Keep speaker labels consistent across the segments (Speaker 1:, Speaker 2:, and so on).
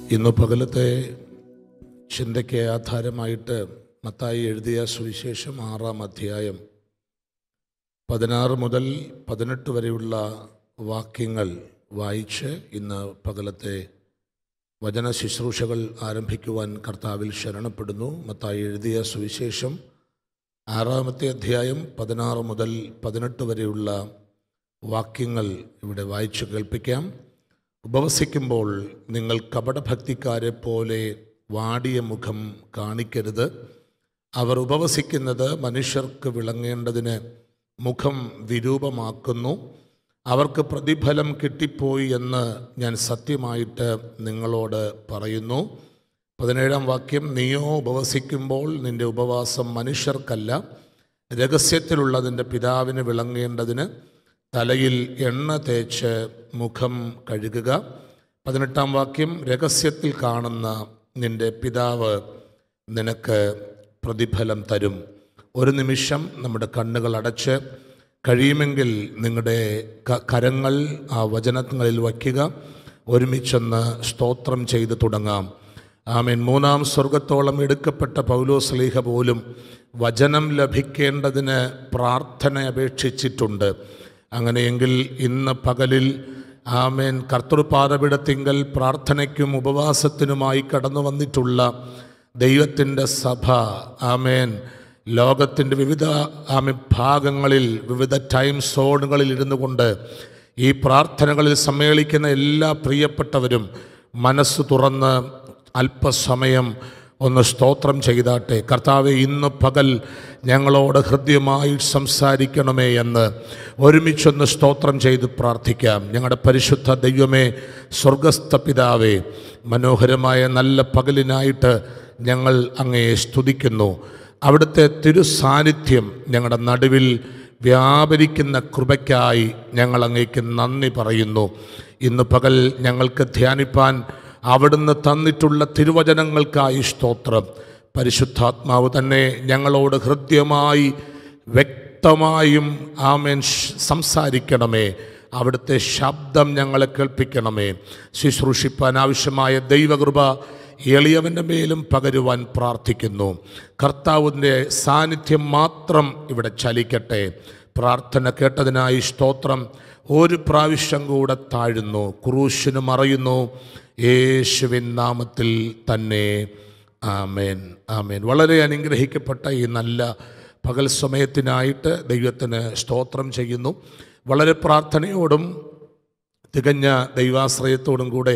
Speaker 1: ഇന്ന് പകലത്തെ ചിന്തയ്ക്ക് ആധാരമായിട്ട് മത്തായി എഴുതിയ സുവിശേഷം ആറാം അധ്യായം പതിനാറ് മുതൽ പതിനെട്ട് വരെയുള്ള വാക്യങ്ങൾ വായിച്ച് ഇന്ന് പകലത്തെ വചന ശുശ്രൂഷകൾ ആരംഭിക്കുവാൻ കർത്താവിൽ ശരണപ്പെടുന്നു മത്തായി എഴുതിയ സുവിശേഷം ആറാമത്തെ അധ്യായം പതിനാറ് മുതൽ പതിനെട്ട് വരെയുള്ള വാക്യങ്ങൾ ഇവിടെ വായിച്ചു കേൾപ്പിക്കാം ഉപവസിക്കുമ്പോൾ നിങ്ങൾ കപടഭക്തിക്കാരെ പോലെ വാടിയ മുഖം കാണിക്കരുത് അവർ ഉപവസിക്കുന്നത് മനുഷ്യർക്ക് വിളങ്ങേണ്ടതിന് മുഖം വിരൂപമാക്കുന്നു അവർക്ക് പ്രതിഫലം കിട്ടിപ്പോയി എന്ന് ഞാൻ സത്യമായിട്ട് നിങ്ങളോട് പറയുന്നു പതിനേഴാം വാക്യം നീയോ ഉപവസിക്കുമ്പോൾ നിന്റെ ഉപവാസം മനുഷ്യർക്കല്ല രഹസ്യത്തിലുള്ള നിന്റെ പിതാവിന് വിളങ്ങേണ്ടതിന് തലയിൽ എണ്ണ തേച്ച് മുഖം കഴുകുക പതിനെട്ടാം വാക്യം രഹസ്യത്തിൽ കാണുന്ന നിന്റെ പിതാവ് നിനക്ക് പ്രതിഫലം തരും ഒരു നിമിഷം നമ്മുടെ കണ്ണുകൾ അടച്ച് കഴിയുമെങ്കിൽ നിങ്ങളുടെ ക- കരങ്ങൾ ആ വചനങ്ങളിൽ വയ്ക്കുക ഒരുമിച്ചൊന്ന് സ്തോത്രം ചെയ്ത് തുടങ്ങാം ആമേൻ മൂന്നാം സ്വർഗത്തോളം എടുക്കപ്പെട്ട പൗലോസ്ലീഹ പോലും വചനം ലഭിക്കേണ്ടതിന് പ്രാർത്ഥന അപേക്ഷിച്ചിട്ടുണ്ട് അങ്ങനെയെങ്കിൽ ഇന്ന് പകലിൽ ആമേൻ കർത്തൃപാദപിടത്തിങ്കൽ പ്രാർത്ഥനയ്ക്കും ഉപവാസത്തിനുമായി കടന്നു വന്നിട്ടുള്ള ദൈവത്തിൻ്റെ സഭ ആമേൻ ലോകത്തിൻ്റെ വിവിധ ആമേ ഭാഗങ്ങളിൽ വിവിധ ടൈം സോണുകളിൽ ഇരുന്നു കൊണ്ട് ഈ പ്രാർത്ഥനകളിൽ സമ്മേളിക്കുന്ന എല്ലാ പ്രിയപ്പെട്ടവരും മനസ്സ് തുറന്ന് അല്പസമയം ഒന്ന് സ്തോത്രം ചെയ്താട്ടെ കർത്താവെ ഇന്ന് പകൽ ഞങ്ങളോട് ഹൃദ്യമായി സംസാരിക്കണമേ എന്ന് ഒരുമിച്ചൊന്ന് സ്തോത്രം ചെയ്ത് പ്രാർത്ഥിക്കാം ഞങ്ങളുടെ പരിശുദ്ധ ദൈവമേ സ്വർഗസ്ഥ പിതാവേ മനോഹരമായ നല്ല പകലിനായിട്ട് ഞങ്ങൾ അങ്ങയെ സ്തുതിക്കുന്നു അവിടുത്തെ തിരുസാന്നിധ്യം ഞങ്ങളുടെ നടുവിൽ വ്യാപരിക്കുന്ന കൃപയ്ക്കായി ഞങ്ങൾ അങ്ങേക്ക് നന്ദി പറയുന്നു ഇന്ന് പകൽ ഞങ്ങൾക്ക് ധ്യാനിപ്പാൻ അവിടുന്ന് തന്നിട്ടുള്ള തിരുവചനങ്ങൾക്കായി സ്തോത്രം പരിശുദ്ധാത്മാവ് തന്നെ ഞങ്ങളോട് ഹൃദ്യമായി വ്യക്തമായും ആമേൻ ഷ് സംസാരിക്കണമേ അവിടുത്തെ ശബ്ദം ഞങ്ങളെ കേൾപ്പിക്കണമേ ശുശ്രൂഷിപ്പാൻ ആവശ്യമായ ദൈവകൃപ എളിയവൻ്റെ മേലും പകരുവാൻ പ്രാർത്ഥിക്കുന്നു കർത്താവിൻ്റെ സാന്നിധ്യം മാത്രം ഇവിടെ ചലിക്കട്ടെ പ്രാർത്ഥന കേട്ടതിനായി സ്തോത്രം ഒരു പ്രാവശ്യം കൂടെ താഴുന്നു ക്രൂശിന് മറയുന്നു യേശുവിൻ നാമത്തിൽ തന്നെ ആമേൻ ആമേൻ വളരെ അനുഗ്രഹിക്കപ്പെട്ട ഈ നല്ല പകൽ സമയത്തിനായിട്ട് ദൈവത്തിന് സ്തോത്രം ചെയ്യുന്നു വളരെ പ്രാർത്ഥനയോടും തികഞ്ഞ ദൈവാശ്രയത്തോടും കൂടെ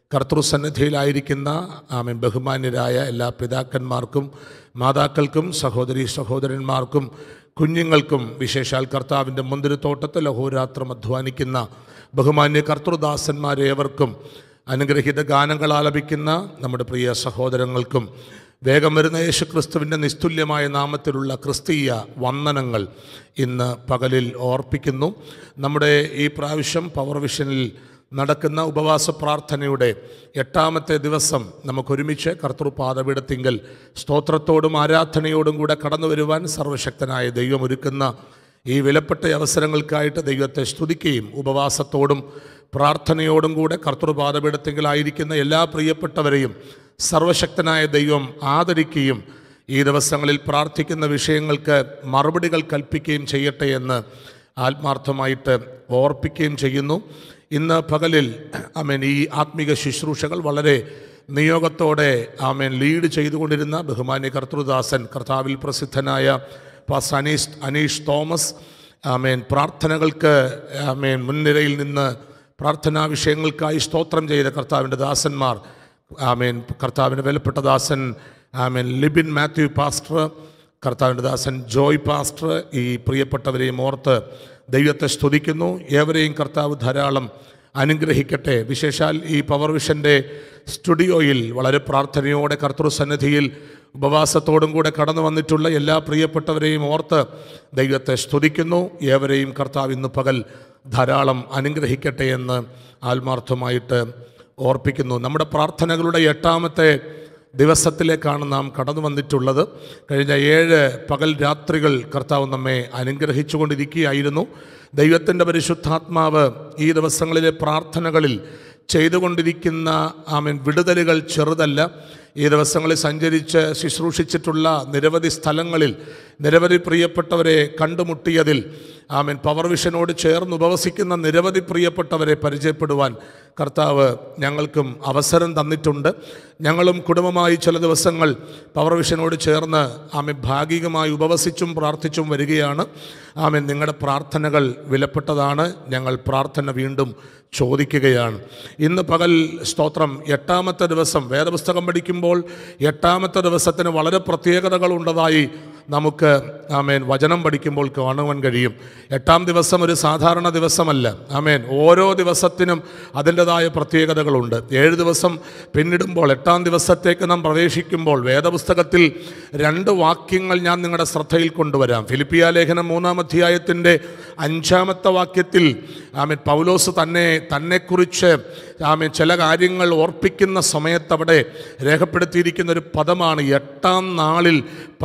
Speaker 1: കർത്തൃസന്നിധിയിലായിരിക്കുന്ന ആമൻ ബഹുമാന്യരായ എല്ലാ പിതാക്കന്മാർക്കും മാതാക്കൾക്കും സഹോദരി സഹോദരന്മാർക്കും കുഞ്ഞുങ്ങൾക്കും വിശേഷാൽ കർത്താവിൻ്റെ മുന്തിരിത്തോട്ടത്തിൽ അഹോരാത്രം അധ്വാനിക്കുന്ന ബഹുമാന്യ കർത്തൃദാസന്മാരേവർക്കും അനുഗ്രഹീത ഗാനങ്ങൾ ആലപിക്കുന്ന നമ്മുടെ പ്രിയ സഹോദരങ്ങൾക്കും വേഗം വരുന്ന യേശു ക്രിസ്തുവിൻ്റെ നിസ്തുല്യമായ നാമത്തിലുള്ള ക്രിസ്തീയ വന്ദനങ്ങൾ ഇന്ന് പകലിൽ ഓർപ്പിക്കുന്നു നമ്മുടെ ഈ പ്രാവശ്യം പവർ വിഷനിൽ നടക്കുന്ന ഉപവാസ പ്രാർത്ഥനയുടെ എട്ടാമത്തെ ദിവസം നമുക്കൊരുമിച്ച് കർത്തൃപാദപീഠത്തിങ്കൽ സ്തോത്രത്തോടും ആരാധനയോടും കൂടെ കടന്നു വരുവാൻ സർവശക്തനായ ദൈവം ഒരുക്കുന്ന ഈ വിലപ്പെട്ട അവസരങ്ങൾക്കായിട്ട് ദൈവത്തെ സ്തുതിക്കുകയും ഉപവാസത്തോടും പ്രാർത്ഥനയോടും കൂടെ കർത്തൃപാദപീഠത്തിങ്കലായിരിക്കുന്ന എല്ലാ പ്രിയപ്പെട്ടവരെയും സർവശക്തനായ ദൈവം ആദരിക്കുകയും ഈ ദിവസങ്ങളിൽ പ്രാർത്ഥിക്കുന്ന വിഷയങ്ങൾക്ക് മറുപടികൾ കൽപ്പിക്കുകയും ചെയ്യട്ടെ എന്ന് ആത്മാർത്ഥമായിട്ട് ഓർപ്പിക്കുകയും ചെയ്യുന്നു ഇന്ന് പകലിൽ ആമേൻ ഈ ആത്മീക ശുശ്രൂഷകൾ വളരെ നിയോഗത്തോടെ ആമേൻ ലീഡ് ചെയ്തുകൊണ്ടിരുന്ന ബഹുമാന്യ കർത്തൃദാസൻ കർത്താവിൽ പ്രസിദ്ധനായ പാസ് അനീഷ് അനീഷ് തോമസ് ആമേൻ പ്രാർത്ഥനകൾക്ക് ആമേൻ മുൻനിരയിൽ നിന്ന് പ്രാർത്ഥനാ വിഷയങ്ങൾക്കായി സ്തോത്രം ചെയ്ത കർത്താവിൻ്റെ ദാസന്മാർ ആമേൻ കർത്താവിൻ്റെ വിലപ്പെട്ട ദാസൻ ആമേൻ ലിബിൻ മാത്യു പാസ്റ്റർ കർത്താവിൻ്റെ ദാസൻ ജോയ് പാസ്റ്റർ ഈ പ്രിയപ്പെട്ടവരെയും ഓർത്ത് ദൈവത്തെ സ്തുതിക്കുന്നു ഏവരെയും കർത്താവ് ധാരാളം അനുഗ്രഹിക്കട്ടെ വിശേഷാൽ ഈ പവർ വിഷൻ്റെ സ്റ്റുഡിയോയിൽ വളരെ പ്രാർത്ഥനയോടെ കർത്തൃസന്നിധിയിൽ ഉപവാസത്തോടും കൂടെ കടന്നു വന്നിട്ടുള്ള എല്ലാ പ്രിയപ്പെട്ടവരെയും ഓർത്ത് ദൈവത്തെ സ്തുതിക്കുന്നു ഏവരെയും കർത്താവ് ഇന്ന് പകൽ ധാരാളം അനുഗ്രഹിക്കട്ടെ എന്ന് ആത്മാർത്ഥമായിട്ട് ഓർപ്പിക്കുന്നു നമ്മുടെ പ്രാർത്ഥനകളുടെ എട്ടാമത്തെ ദിവസത്തിലേക്കാണ് നാം കടന്നു വന്നിട്ടുള്ളത് കഴിഞ്ഞ ഏഴ് പകൽ രാത്രികൾ കർത്താവ് നമ്മെ അനുഗ്രഹിച്ചുകൊണ്ടിരിക്കുകയായിരുന്നു ദൈവത്തിൻ്റെ പരിശുദ്ധാത്മാവ് ഈ ദിവസങ്ങളിലെ പ്രാർത്ഥനകളിൽ ചെയ്തുകൊണ്ടിരിക്കുന്ന ആമീൻ വിടുതലുകൾ ചെറുതല്ല ഈ ദിവസങ്ങളിൽ സഞ്ചരിച്ച് ശുശ്രൂഷിച്ചിട്ടുള്ള നിരവധി സ്ഥലങ്ങളിൽ നിരവധി പ്രിയപ്പെട്ടവരെ കണ്ടുമുട്ടിയതിൽ ആമീൻ പവർ വിഷനോട് ചേർന്ന് ഉപവസിക്കുന്ന നിരവധി പ്രിയപ്പെട്ടവരെ പരിചയപ്പെടുവാൻ കർത്താവ് ഞങ്ങൾക്കും അവസരം തന്നിട്ടുണ്ട് ഞങ്ങളും കുടുംബമായി ചില ദിവസങ്ങൾ പവർ വിഷനോട് ചേർന്ന് ആമീൻ ഭാഗികമായി ഉപവസിച്ചും പ്രാർത്ഥിച്ചും വരികയാണ് ആമീൻ നിങ്ങളുടെ പ്രാർത്ഥനകൾ വിലപ്പെട്ടതാണ് ഞങ്ങൾ പ്രാർത്ഥന വീണ്ടും ചോദിക്കുകയാണ് ഇന്ന് പകൽ സ്തോത്രം എട്ടാമത്തെ ദിവസം വേദപുസ്തകം പഠിക്കുമ്പോൾ എട്ടാമത്തെ ദിവസത്തിന് വളരെ പ്രത്യേകതകളുള്ളതായി നമുക്ക് ആമേൻ വചനം പഠിക്കുമ്പോൾ കാണുവാൻ കഴിയും എട്ടാം ദിവസം ഒരു സാധാരണ ദിവസമല്ല ആമേൻ ഓരോ ദിവസത്തിനും അതിൻ്റെതായ പ്രത്യേകതകളുണ്ട് ഏഴ് ദിവസം പിന്നിടുമ്പോൾ എട്ടാം ദിവസത്തേക്ക് നാം പ്രവേശിക്കുമ്പോൾ വേദപുസ്തകത്തിൽ രണ്ട് വാക്യങ്ങൾ ഞാൻ നിങ്ങളുടെ ശ്രദ്ധയിൽ കൊണ്ടുവരാം ഫിലിപ്പിയ ലേഖനം മൂന്നാം അധ്യായത്തിൻ്റെ അഞ്ചാമത്തെ വാക്യത്തിൽ ആമേൻ പൗലോസ് തന്നെ തന്നെക്കുറിച്ച് ആമേൻ ചില കാര്യങ്ങൾ ഓർപ്പിക്കുന്ന സമയത്ത് അവിടെ രേഖപ്പെടുത്തിയിരിക്കുന്ന ഒരു പദമാണ് എട്ടാം നാളിൽ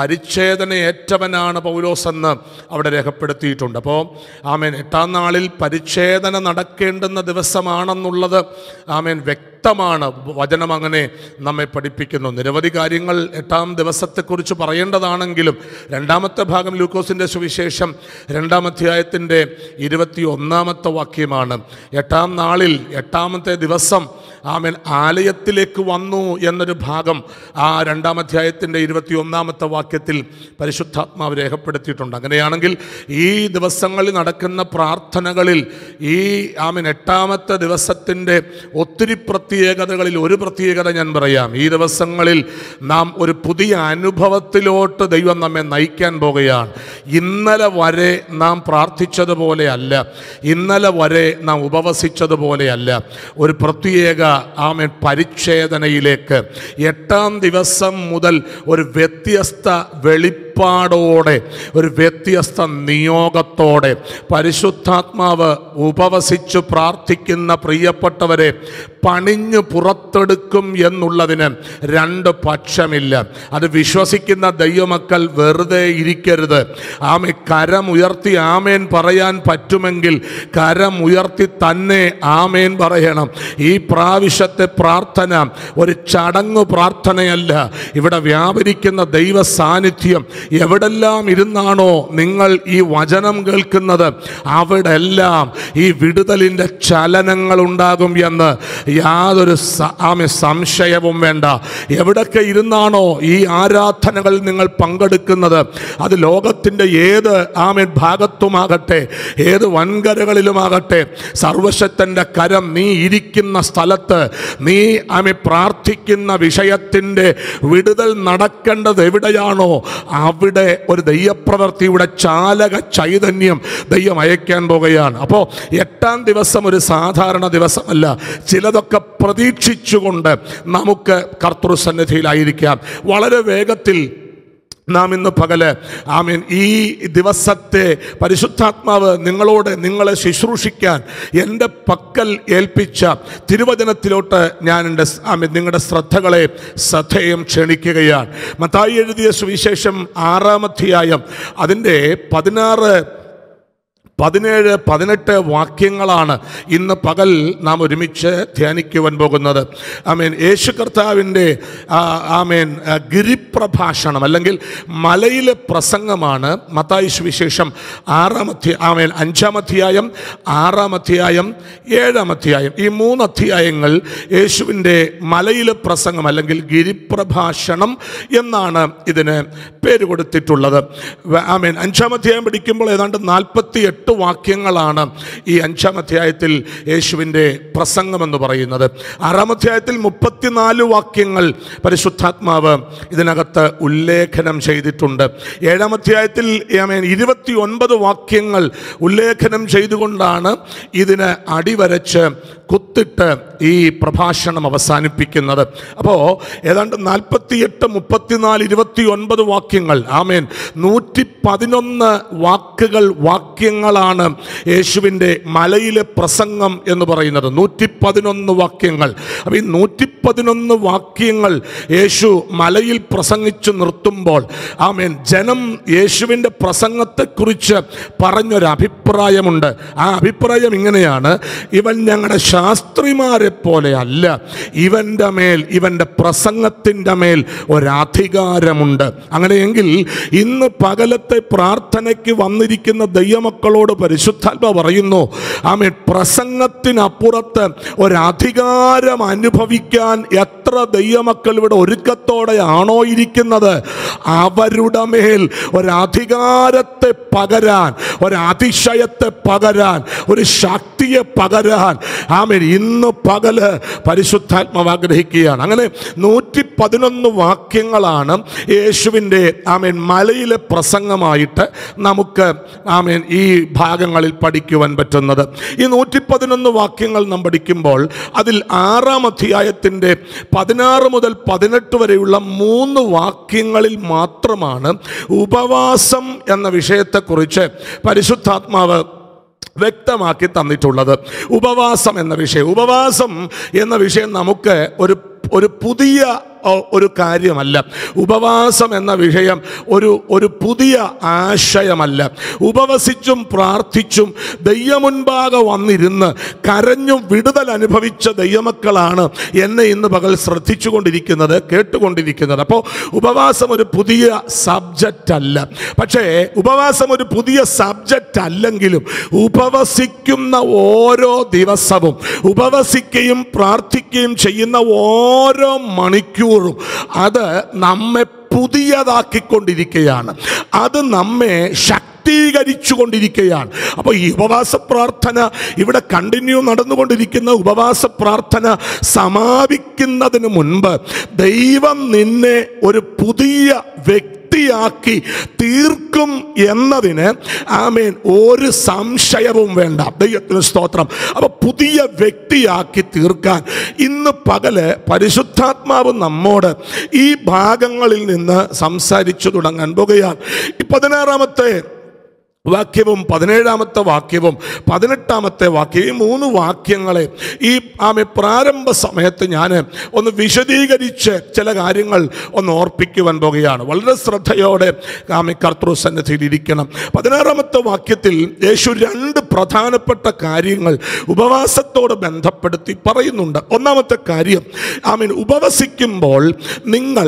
Speaker 1: പരിച്ഛേദനയേറ്റവനാണ് പൗലോസ് എന്ന് അവിടെ രേഖപ്പെടുത്തിയിട്ടുണ്ട് അപ്പോൾ ആമേൻ എട്ടാം നാളിൽ പരിച്ഛേദന നടക്കേണ്ടുന്ന ദിവസമാണെന്നുള്ളത് ആമേൻ വ്യക്തമാണ് വചനം അങ്ങനെ നമ്മെ പഠിപ്പിക്കുന്നു നിരവധി കാര്യങ്ങൾ എട്ടാം ദിവസത്തെക്കുറിച്ച് പറയേണ്ടതാണെങ്കിലും രണ്ടാമത്തെ ഭാഗം ലൂക്കോസിൻ്റെ സുവിശേഷം രണ്ടാം അധ്യായത്തിൻ്റെ ഇരുപത്തി ഒന്നാമത്തെ വാക്യമാണ് എട്ടാം നാളിൽ എട്ടാമത്തെ ദിവസം ആമേൻ ആലയത്തിലേക്ക് വന്നു എന്നൊരു ഭാഗം ആ രണ്ടാം അധ്യായത്തിൻ്റെ ഇരുപത്തി ഒന്നാമത്തെ വാക്യത്തിൽ പരിശുദ്ധാത്മാവ് രേഖപ്പെടുത്തിയിട്ടുണ്ട് അങ്ങനെയാണെങ്കിൽ ഈ ദിവസങ്ങളിൽ നടക്കുന്ന പ്രാർത്ഥനകളിൽ ഈ ആമേൻ എട്ടാമത്തെ ദിവസത്തിൻ്റെ ഒത്തിരി പ്രത്യേകതകളിൽ ഒരു പ്രത്യേകത ഞാൻ പറയാം ഈ ദിവസങ്ങളിൽ നാം ഒരു പുതിയ അനുഭവത്തിലോട്ട് ദൈവം നമ്മെ നയിക്കാൻ പോകുകയാണ് ഇന്നലെ വരെ നാം പ്രാർത്ഥിച്ചതുപോലെ അല്ല ഇന്നലെ വരെ നാം ഉപവസിച്ചതുപോലെ അല്ല ഒരു പ്രത്യേക ആമേൻ പരിച്ഛേദനയിലേക്ക് എട്ടാം ദിവസം മുതൽ ഒരു വ്യത്യസ്ത വെളിപ്പാടോടെ ഒരു വ്യത്യസ്ത നിയോഗത്തോടെ പരിശുദ്ധാത്മാവ് ഉപവസിച്ച് പ്രാർത്ഥിക്കുന്ന പ്രിയപ്പെട്ടവരെ പണിഞ്ഞു പുറത്തെടുക്കും എന്നുള്ളതിന് രണ്ട് പക്ഷമില്ല അത് വിശ്വസിക്കുന്ന ദൈവമക്കൾ വെറുതെ ഇരിക്കരുത് ആമെ കരമുയർത്തി ആമേൻ പറയാൻ പറ്റുമെങ്കിൽ കരമുയർത്തി തന്നെ ആമേൻ പറയണം ഈ പ്രാവശ്യത്തെ പ്രാർത്ഥന ഒരു ചടങ്ങ് പ്രാർത്ഥനയല്ല ഇവിടെ വ്യാപരിക്കുന്ന ദൈവ സാന്നിധ്യം എവിടെല്ലാം ഇരുന്നാണോ നിങ്ങൾ ഈ വചനം കേൾക്കുന്നത് അവിടെ എല്ലാം ഈ വിടുതലിൻ്റെ ചലനങ്ങൾ ഉണ്ടാകും എന്ന് യാതൊരു സ- ആമെ സംശയവും വേണ്ട എവിടൊക്കെ ഇരുന്നാണോ ഈ ആരാധനകൾ നിങ്ങൾ പങ്കെടുക്കുന്നത് അത് ലോകത്തിൻ്റെ ഏത് ആമെ ഭാഗത്തുമാകട്ടെ ഏത് വൻകരകളിലുമാകട്ടെ സർവശക്തൻ്റെ കരം നീ ഇരിക്കുന്ന സ്ഥലത്ത് നീ ആമെ പ്രാർത്ഥിക്കുന്ന വിഷയത്തിൻ്റെ വിടുതൽ നടക്കേണ്ടത് എവിടെയാണോ അവിടെ ഒരു ദൈവപ്രവൃത്തിയുടെ ചാലക ചൈതന്യം ദൈവം അയക്കാൻ പോകുകയാണ് അപ്പോൾ എട്ടാം ദിവസം ഒരു സാധാരണ ദിവസമല്ല ചിലതൊക്കെ പ്രതീക്ഷിച്ചുകൊണ്ട് നമുക്ക് കർത്തൃസന്നിധിയിലായിരിക്കാം വളരെ വേഗത്തിൽ നാം ഇന്ന് പകല് ആമീൻ ഈ ദിവസത്തെ പരിശുദ്ധാത്മാവ് നിങ്ങളോട് നിങ്ങളെ ശുശ്രൂഷിക്കാൻ എൻ്റെ പക്കൽ ഏൽപ്പിച്ച തിരുവചനത്തിലോട്ട് ഞാൻ എൻ്റെ സ്- ആമീൻ നിങ്ങളുടെ ശ്രദ്ധകളെ ശ്രദ്ധേയം ക്ഷണിക്കുകയാണ് മത്തായി എഴുതിയ സുവിശേഷം ആറാമധ്യായം അതിൻ്റെ പതിനാറ് പതിനേഴ് പതിനെട്ട് വാക്യങ്ങളാണ് ഇന്ന് പകൽ നാം ഒരുമിച്ച് ധ്യാനിക്കുവാൻ പോകുന്നത് ആമേൻ യേശു കർത്താവിൻ്റെ ആ, ആമേൻ ആ, ഗിരിപ്രഭാഷണം അല്ലെങ്കിൽ മലയിലെ പ്രസംഗമാണ് മത്തായി സുവിശേഷം ആറാമധ്യ ആമേൻ അഞ്ചാമധ്യായം ആറാമധ്യായം ഏഴാമധ്യായം ഈ മൂന്ന് അധ്യായങ്ങൾ യേശുവിൻ്റെ മലയിലെ പ്രസംഗം അല്ലെങ്കിൽ ഗിരിപ്രഭാഷണം എന്നാണ് ഇതിന് പേര് കൊടുത്തിട്ടുള്ളത് വ- ആമേൻ അഞ്ചാം അധ്യായം പഠിക്കുമ്പോൾ ഏതാണ്ട് നാൽപ്പത്തി എട്ട് വാക്യങ്ങളാണ് ഈ അഞ്ചാം അധ്യായത്തിൽ യേശുവിൻ്റെ പ്രസംഗമെന്ന് പറയുന്നത് ആറാം അധ്യായത്തിൽ മുപ്പത്തിനാല് വാക്യങ്ങൾ പരിശുദ്ധാത്മാവ് ഇതിനകത്ത് ഉല്ലേഖനം ചെയ്തിട്ടുണ്ട് ഏഴാം അധ്യായത്തിൽ ആമേൻ ഇരുപത്തി ഒൻപത് വാക്യങ്ങൾ ഉല്ലേഖനം ചെയ്തുകൊണ്ടാണ് ഇതിന് അടിവരച്ച് കുത്തിട്ട് ഈ പ്രഭാഷണം അവസാനിപ്പിക്കുന്നത് അപ്പോൾ ഏതാണ്ട് നാൽപ്പത്തിയെട്ട് മുപ്പത്തിനാല് ഇരുപത്തി ഒൻപത് വാക്യങ്ങൾ ആമേൻ നൂറ്റി പതിനൊന്ന് വാക്കുകൾ വാക്യങ്ങളാണ് യേശുവിൻ്റെ മലയിലെ പ്രസംഗം എന്ന് പറയുന്നത് നൂറ്റി പതിനൊന്ന് വാക്യങ്ങൾ അപ്പം ഈ നൂറ്റി പതിനൊന്ന് വാക്യങ്ങൾ യേശു മലയിൽ പ്രസംഗിച്ചു നിർത്തുമ്പോൾ ആമേൻ ജനം യേശുവിൻ്റെ പ്രസംഗത്തെക്കുറിച്ച് പറഞ്ഞൊരു അഭിപ്രായമുണ്ട് ആ അഭിപ്രായം ഇങ്ങനെയാണ് ഇവൻ ഞങ്ങളുടെ ശാസ്ത്രിമാരെ പോലെ അല്ല ഇവൻ്റെ മേൽ ഇവൻ്റെ പ്രസംഗത്തിൻ്റെ മേൽ ഒരധികാരമുണ്ട് അങ്ങനെയെങ്കിൽ ഇന്ന് പകലത്തെ പ്രാർത്ഥനയ്ക്ക് വന്നിരിക്കുന്ന ദൈവമക്കളോട് പരിശുദ്ധാത്മ പറയുന്നു ആമേ പ്രസംഗത്തിനപ്പുറത്ത് ഒരധികാരം അനുഭവിക്കാൻ എത്ര ദൈവമക്കൾ ഇവിടെ ഒരുക്കത്തോടെയാണോ ഇരിക്കുന്നത് അവരുടെ മേൽ ഒരധികാരത്തെ പകരാൻ ഒരതിശയത്തെ പകരാൻ ഒരു ശക്തിയെ പകരാൻ ആമേൻ ഇന്ന് പകല് പരിശുദ്ധാത്മാവ് ആഗ്രഹിക്കുകയാണ് അങ്ങനെ നൂറ്റി പതിനൊന്ന് വാക്യങ്ങളാണ് യേശുവിൻ്റെ ആമേൻ മലയിലെ പ്രസംഗമായിട്ട് നമുക്ക് ആമേൻ ഈ ഭാഗങ്ങളിൽ പഠിക്കുവാൻ പറ്റുന്നത് ഈ നൂറ്റി പതിനൊന്ന് വാക്യങ്ങൾ നാം പഠിക്കുമ്പോൾ അതിൽ ആറാം അധ്യായത്തിൻ്റെ പതിനാറ് മുതൽ പതിനെട്ട് വരെയുള്ള മൂന്ന് വാക്യങ്ങളിൽ മാത്രമാണ് ഉപവാസം എന്ന വിഷയത്തെക്കുറിച്ച് പരിശുദ്ധാത്മാവ് വ്യക്തമാക്കി തന്നിട്ടുള്ളത് ഉപവാസം എന്ന വിഷയം ഉപവാസം എന്ന വിഷയം നമുക്ക് ഒരു ഒരു പുതിയ ഓ, ഒരു കാര്യമല്ല ഉപവാസം എന്ന വിഷയം ഒരു ഒരു പുതിയ ആശയമല്ല ഉപവസിച്ചും പ്രാർത്ഥിച്ചും ദൈവമുൻപാകെ വന്നിരുന്ന് കരഞ്ഞും വിടുതൽ അനുഭവിച്ച ദൈവമക്കളാണ് എന്നെ ഇന്ന് പകൽ ശ്രദ്ധിച്ചുകൊണ്ടിരിക്കുന്നത് കേട്ടുകൊണ്ടിരിക്കുന്നത് അപ്പോൾ ഉപവാസം ഒരു പുതിയ സബ്ജക്റ്റ് അല്ല പക്ഷേ ഉപവാസം ഒരു പുതിയ സബ്ജക്റ്റ് അല്ലെങ്കിലും ഉപവസിക്കുന്ന ഓരോ ദിവസവും ഉപവസിക്കുകയും പ്രാർത്ഥിക്കുകയും ചെയ്യുന്ന ഓരോ മണിക്കൂറും അത് നമ്മെ പുതിയതാക്കിക്കൊണ്ടിരിക്കുകയാണ് അത് നമ്മെ ശക്തീകരിച്ചു കൊണ്ടിരിക്കുകയാണ് അപ്പോൾ ഈ ഉപവാസ പ്രാർത്ഥന ഇവിടെ കണ്ടിന്യൂ നടന്നുകൊണ്ടിരിക്കുന്ന ഉപവാസ പ്രാർത്ഥന സമാപിക്കുന്നതിന് മുൻപ് ദൈവം നിന്നെ ഒരു പുതിയ വ്യക്തിയാക്കി തീർക്കും എന്നതിന് ആമേൻ ഒരു സംശയവും വേണ്ട ദൈവത്തിന് സ്തോത്രം അപ്പൊ പുതിയ വ്യക്തിയാക്കി തീർക്കാൻ ഇന്ന് പകല് പരിശുദ്ധാത്മാവ് നമ്മോട് ഈ ഭാഗങ്ങളിൽ നിന്ന് സംസാരിച്ചു തുടങ്ങാൻ പോകുകയാണ് ഈ പതിനാറാമത്തെ വാക്യവും പതിനേഴാമത്തെ വാക്യവും പതിനെട്ടാമത്തെ വാക്യം ഈ മൂന്ന് വാക്യങ്ങളെ ഈ ആമെ പ്രാരംഭ സമയത്ത് ഞാൻ ഒന്ന് വിശദീകരിച്ച് ചില കാര്യങ്ങൾ ഒന്ന് ഓർപ്പിക്കുവാൻ പോകുകയാണ് വളരെ ശ്രദ്ധയോടെ ആമെ കർത്തൃ സന്നിധിയിൽ ഇരിക്കണം പതിനാറാമത്തെ വാക്യത്തിൽ യേശു രണ്ട് പ്രധാനപ്പെട്ട കാര്യങ്ങൾ ഉപവാസത്തോട് ബന്ധപ്പെടുത്തി പറയുന്നുണ്ട് ഒന്നാമത്തെ കാര്യം ആമീൻ ഉപവസിക്കുമ്പോൾ നിങ്ങൾ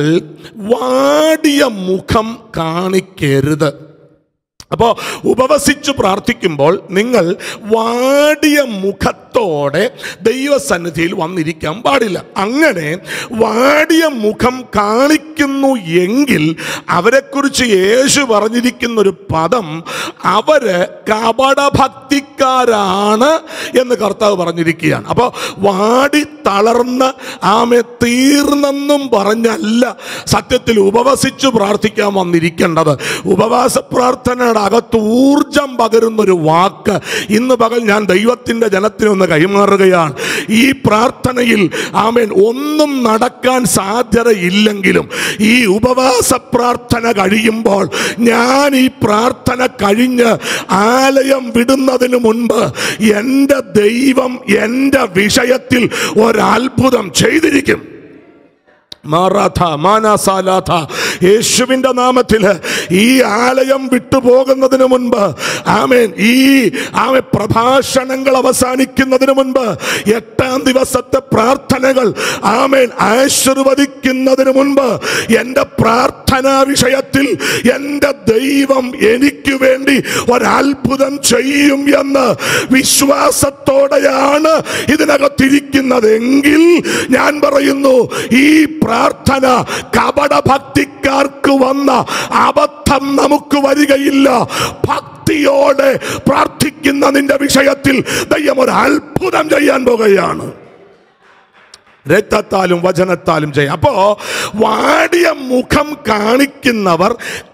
Speaker 1: വാടിയ മുഖം കാണിക്കരുത് അപ്പോൾ ഉപവസിച്ച് പ്രാർത്ഥിക്കുമ്പോൾ നിങ്ങൾ വാടിയ മുഖത്തോടെ ദൈവസന്നിധിയിൽ വന്നിരിക്കാൻ പാടില്ല അങ്ങനെ വാടിയ മുഖം കാണിക്കുന്നു എങ്കിൽ അവരെക്കുറിച്ച് യേശു പറഞ്ഞിരിക്കുന്ന ഒരു പദം അവര് കപടഭക്തിക്കാരാണ് എന്ന് കർത്താവ് പറഞ്ഞിരിക്കുകയാണ് അപ്പോൾ വാടി തളർന്ന് ആമെ തീർന്നെന്നും പറഞ്ഞല്ല സത്യത്തിൽ ഉപവസിച്ച് പ്രാർത്ഥിക്കാൻ വന്നിരിക്കേണ്ടത് ഉപവാസ പ്രാർത്ഥനയുടെ അകത്ത് ഊർജം പകരുന്ന ഒരു വാക്ക് ഇന്ന് പകൽ ഞാൻ ദൈവത്തിൻ്റെ ജനത്തിനൊന്ന് കൈമാറുകയാണ് ഈ പ്രാർത്ഥനയിൽ ആമേൻ ഒന്നും നടക്കാൻ സാധ്യതയില്ലെങ്കിലും ഈ ഉപവാസ പ്രാർത്ഥന കഴിയുമ്പോൾ ഞാൻ ഈ പ്രാർത്ഥന കഴിഞ്ഞ് ആലയം വിടുന്നതിന് മുൻപ് എൻ്റെ ദൈവം എൻ്റെ വിഷയത്തിൽ ഒരത്ഭുതം ചെയ്തിരിക്കും മാറാഥ മാനാസാലാഥ യേശുവിൻ്റെ നാമത്തിൽ ഈ ആലയം വിട്ടുപോകുന്നതിന് മുൻപ് ആമേൻ ഈ ആമെ പ്രഭാഷണങ്ങൾ അവസാനിക്കുന്നതിന് മുൻപ് എട്ടാം ദിവസത്തെ പ്രാർത്ഥനകൾ ആമേൻ ആശീർവദിക്കുന്നതിന് മുൻപ് എൻ്റെ പ്രാർത്ഥനാ വിഷയത്തിൽ എൻ്റെ ദൈവം എനിക്ക് വേണ്ടി ഒരത്ഭുതം ചെയ്യും എന്ന് വിശ്വാസത്തോടെയാണ് ഇതിനകത്തിരിക്കുന്നതെങ്കിൽ ഞാൻ പറയുന്നു ഈ പ്രാർത്ഥന കപടഭക്തിക്കാർക്ക് വന്ന അബദ്ധം നമുക്ക് വരികയില്ല ഭക്തിയോടെ പ്രാർത്ഥിക്കുന്ന നിന്റെ വിഷയത്തിൽ ദൈവം ഒരു അത്ഭുതം ചെയ്യാൻ പോകുകയാണ് രക്തത്താലും വചനത്താലും ചെയ്യാം അപ്പോ വാടിയ മുഖം കാണിക്കുന്നവർ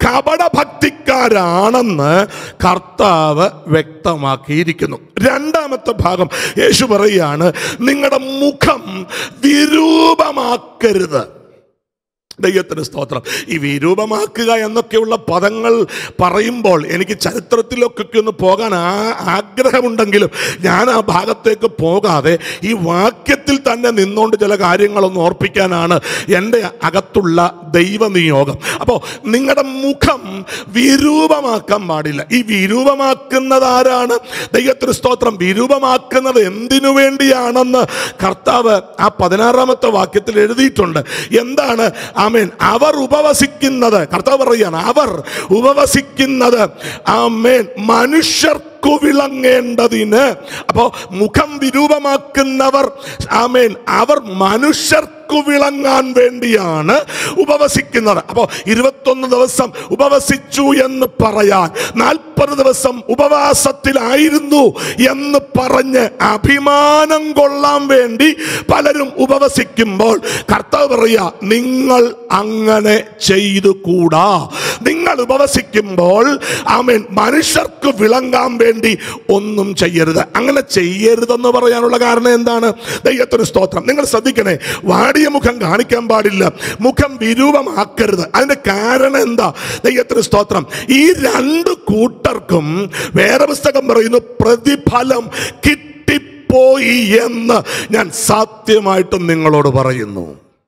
Speaker 1: കപടഭക്തിക്കാരാണെന്ന് കർത്താവ് വ്യക്തമാക്കിയിരിക്കുന്നു രണ്ടാമത്തെ ഭാഗം യേശു പറയുകയാണ് നിങ്ങളുടെ മുഖം വിരൂപമാക്കരുത് ദൈവത്തിന് സ്തോത്രം ഈ വിരൂപമാക്കുക എന്നൊക്കെയുള്ള പദങ്ങൾ പറയുമ്പോൾ എനിക്ക് ചരിത്രത്തിലൊക്കെ ഒന്ന് പോകാൻ ആ ആഗ്രഹമുണ്ടെങ്കിലും ഞാൻ ആ ഭാഗത്തേക്ക് പോകാതെ ഈ വാക്യത്തിൽ തന്നെ നിന്നുകൊണ്ട് ചില കാര്യങ്ങളൊന്ന് ഓർപ്പിക്കാനാണ് എൻ്റെ അകത്തുള്ള ദൈവനിയോഗം അപ്പോൾ നിങ്ങളുടെ മുഖം വിരൂപമാക്കാൻ പാടില്ല ഈ വിരൂപമാക്കുന്നത് ആരാണ് ദൈവത്തിന് സ്തോത്രം വിരൂപമാക്കുന്നത് എന്തിനു വേണ്ടിയാണെന്ന് കർത്താവ് ആ പതിനാറാമത്തെ വാക്യത്തിൽ എഴുതിയിട്ടുണ്ട് എന്താണ് ആമേൻ അവർ ഉപവസിക്കുന്നത് കർത്താവ് പറയുകയാണ് അവർ ഉപവസിക്കുന്നത് ആമേൻ മനുഷ്യർക്കു വിളങ്ങേണ്ടതിന് അപ്പോ മുഖം വിരൂപമാക്കുന്നവർ ആമേൻ അവർ മനുഷ്യർക്കു വിളങ്ങാൻ വേണ്ടിയാണ് ഉപവസിക്കുന്നത് അപ്പോൾ ഇരുപത്തൊന്ന് ദിവസം ഉപവസിച്ചു എന്ന് പറയാൻ നാൽപ്പത് ദിവസം ഉപവാസത്തിലായിരുന്നു എന്ന് പറഞ്ഞ് അഭിമാനം കൊള്ളാൻ വേണ്ടി പലരും ഉപവസിക്കുമ്പോൾ കർത്താവ് പറയുക നിങ്ങൾ അങ്ങനെ ചെയ്തു കൂടാ നിങ്ങൾ ഉപവസിക്കുമ്പോൾ ആമേൻ മനുഷ്യർക്ക് വിളങ്ങാൻ വേണ്ടി ഒന്നും ചെയ്യരുത് അങ്ങനെ ചെയ്യരുതെന്ന് പറയാനുള്ള കാരണം എന്താണ് ദൈവത്തിന് സ്തോത്രം നിങ്ങൾ ശ്രദ്ധിക്കണേ വാടിയ മുഖം കാണിക്കാൻ പാടില്ല മുഖം വിരൂപമാക്കരുത് അതിന്റെ കാരണം എന്താ ദൈവത്തിന് സ്തോത്രം ഈ രണ്ട് കൂട്ടർക്കും വേറെ പുസ്തകം പറയുന്നു പ്രതിഫലം കിട്ടിപ്പോയി എന്ന് ഞാൻ സത്യമായിട്ടും നിങ്ങളോട് പറയുന്നു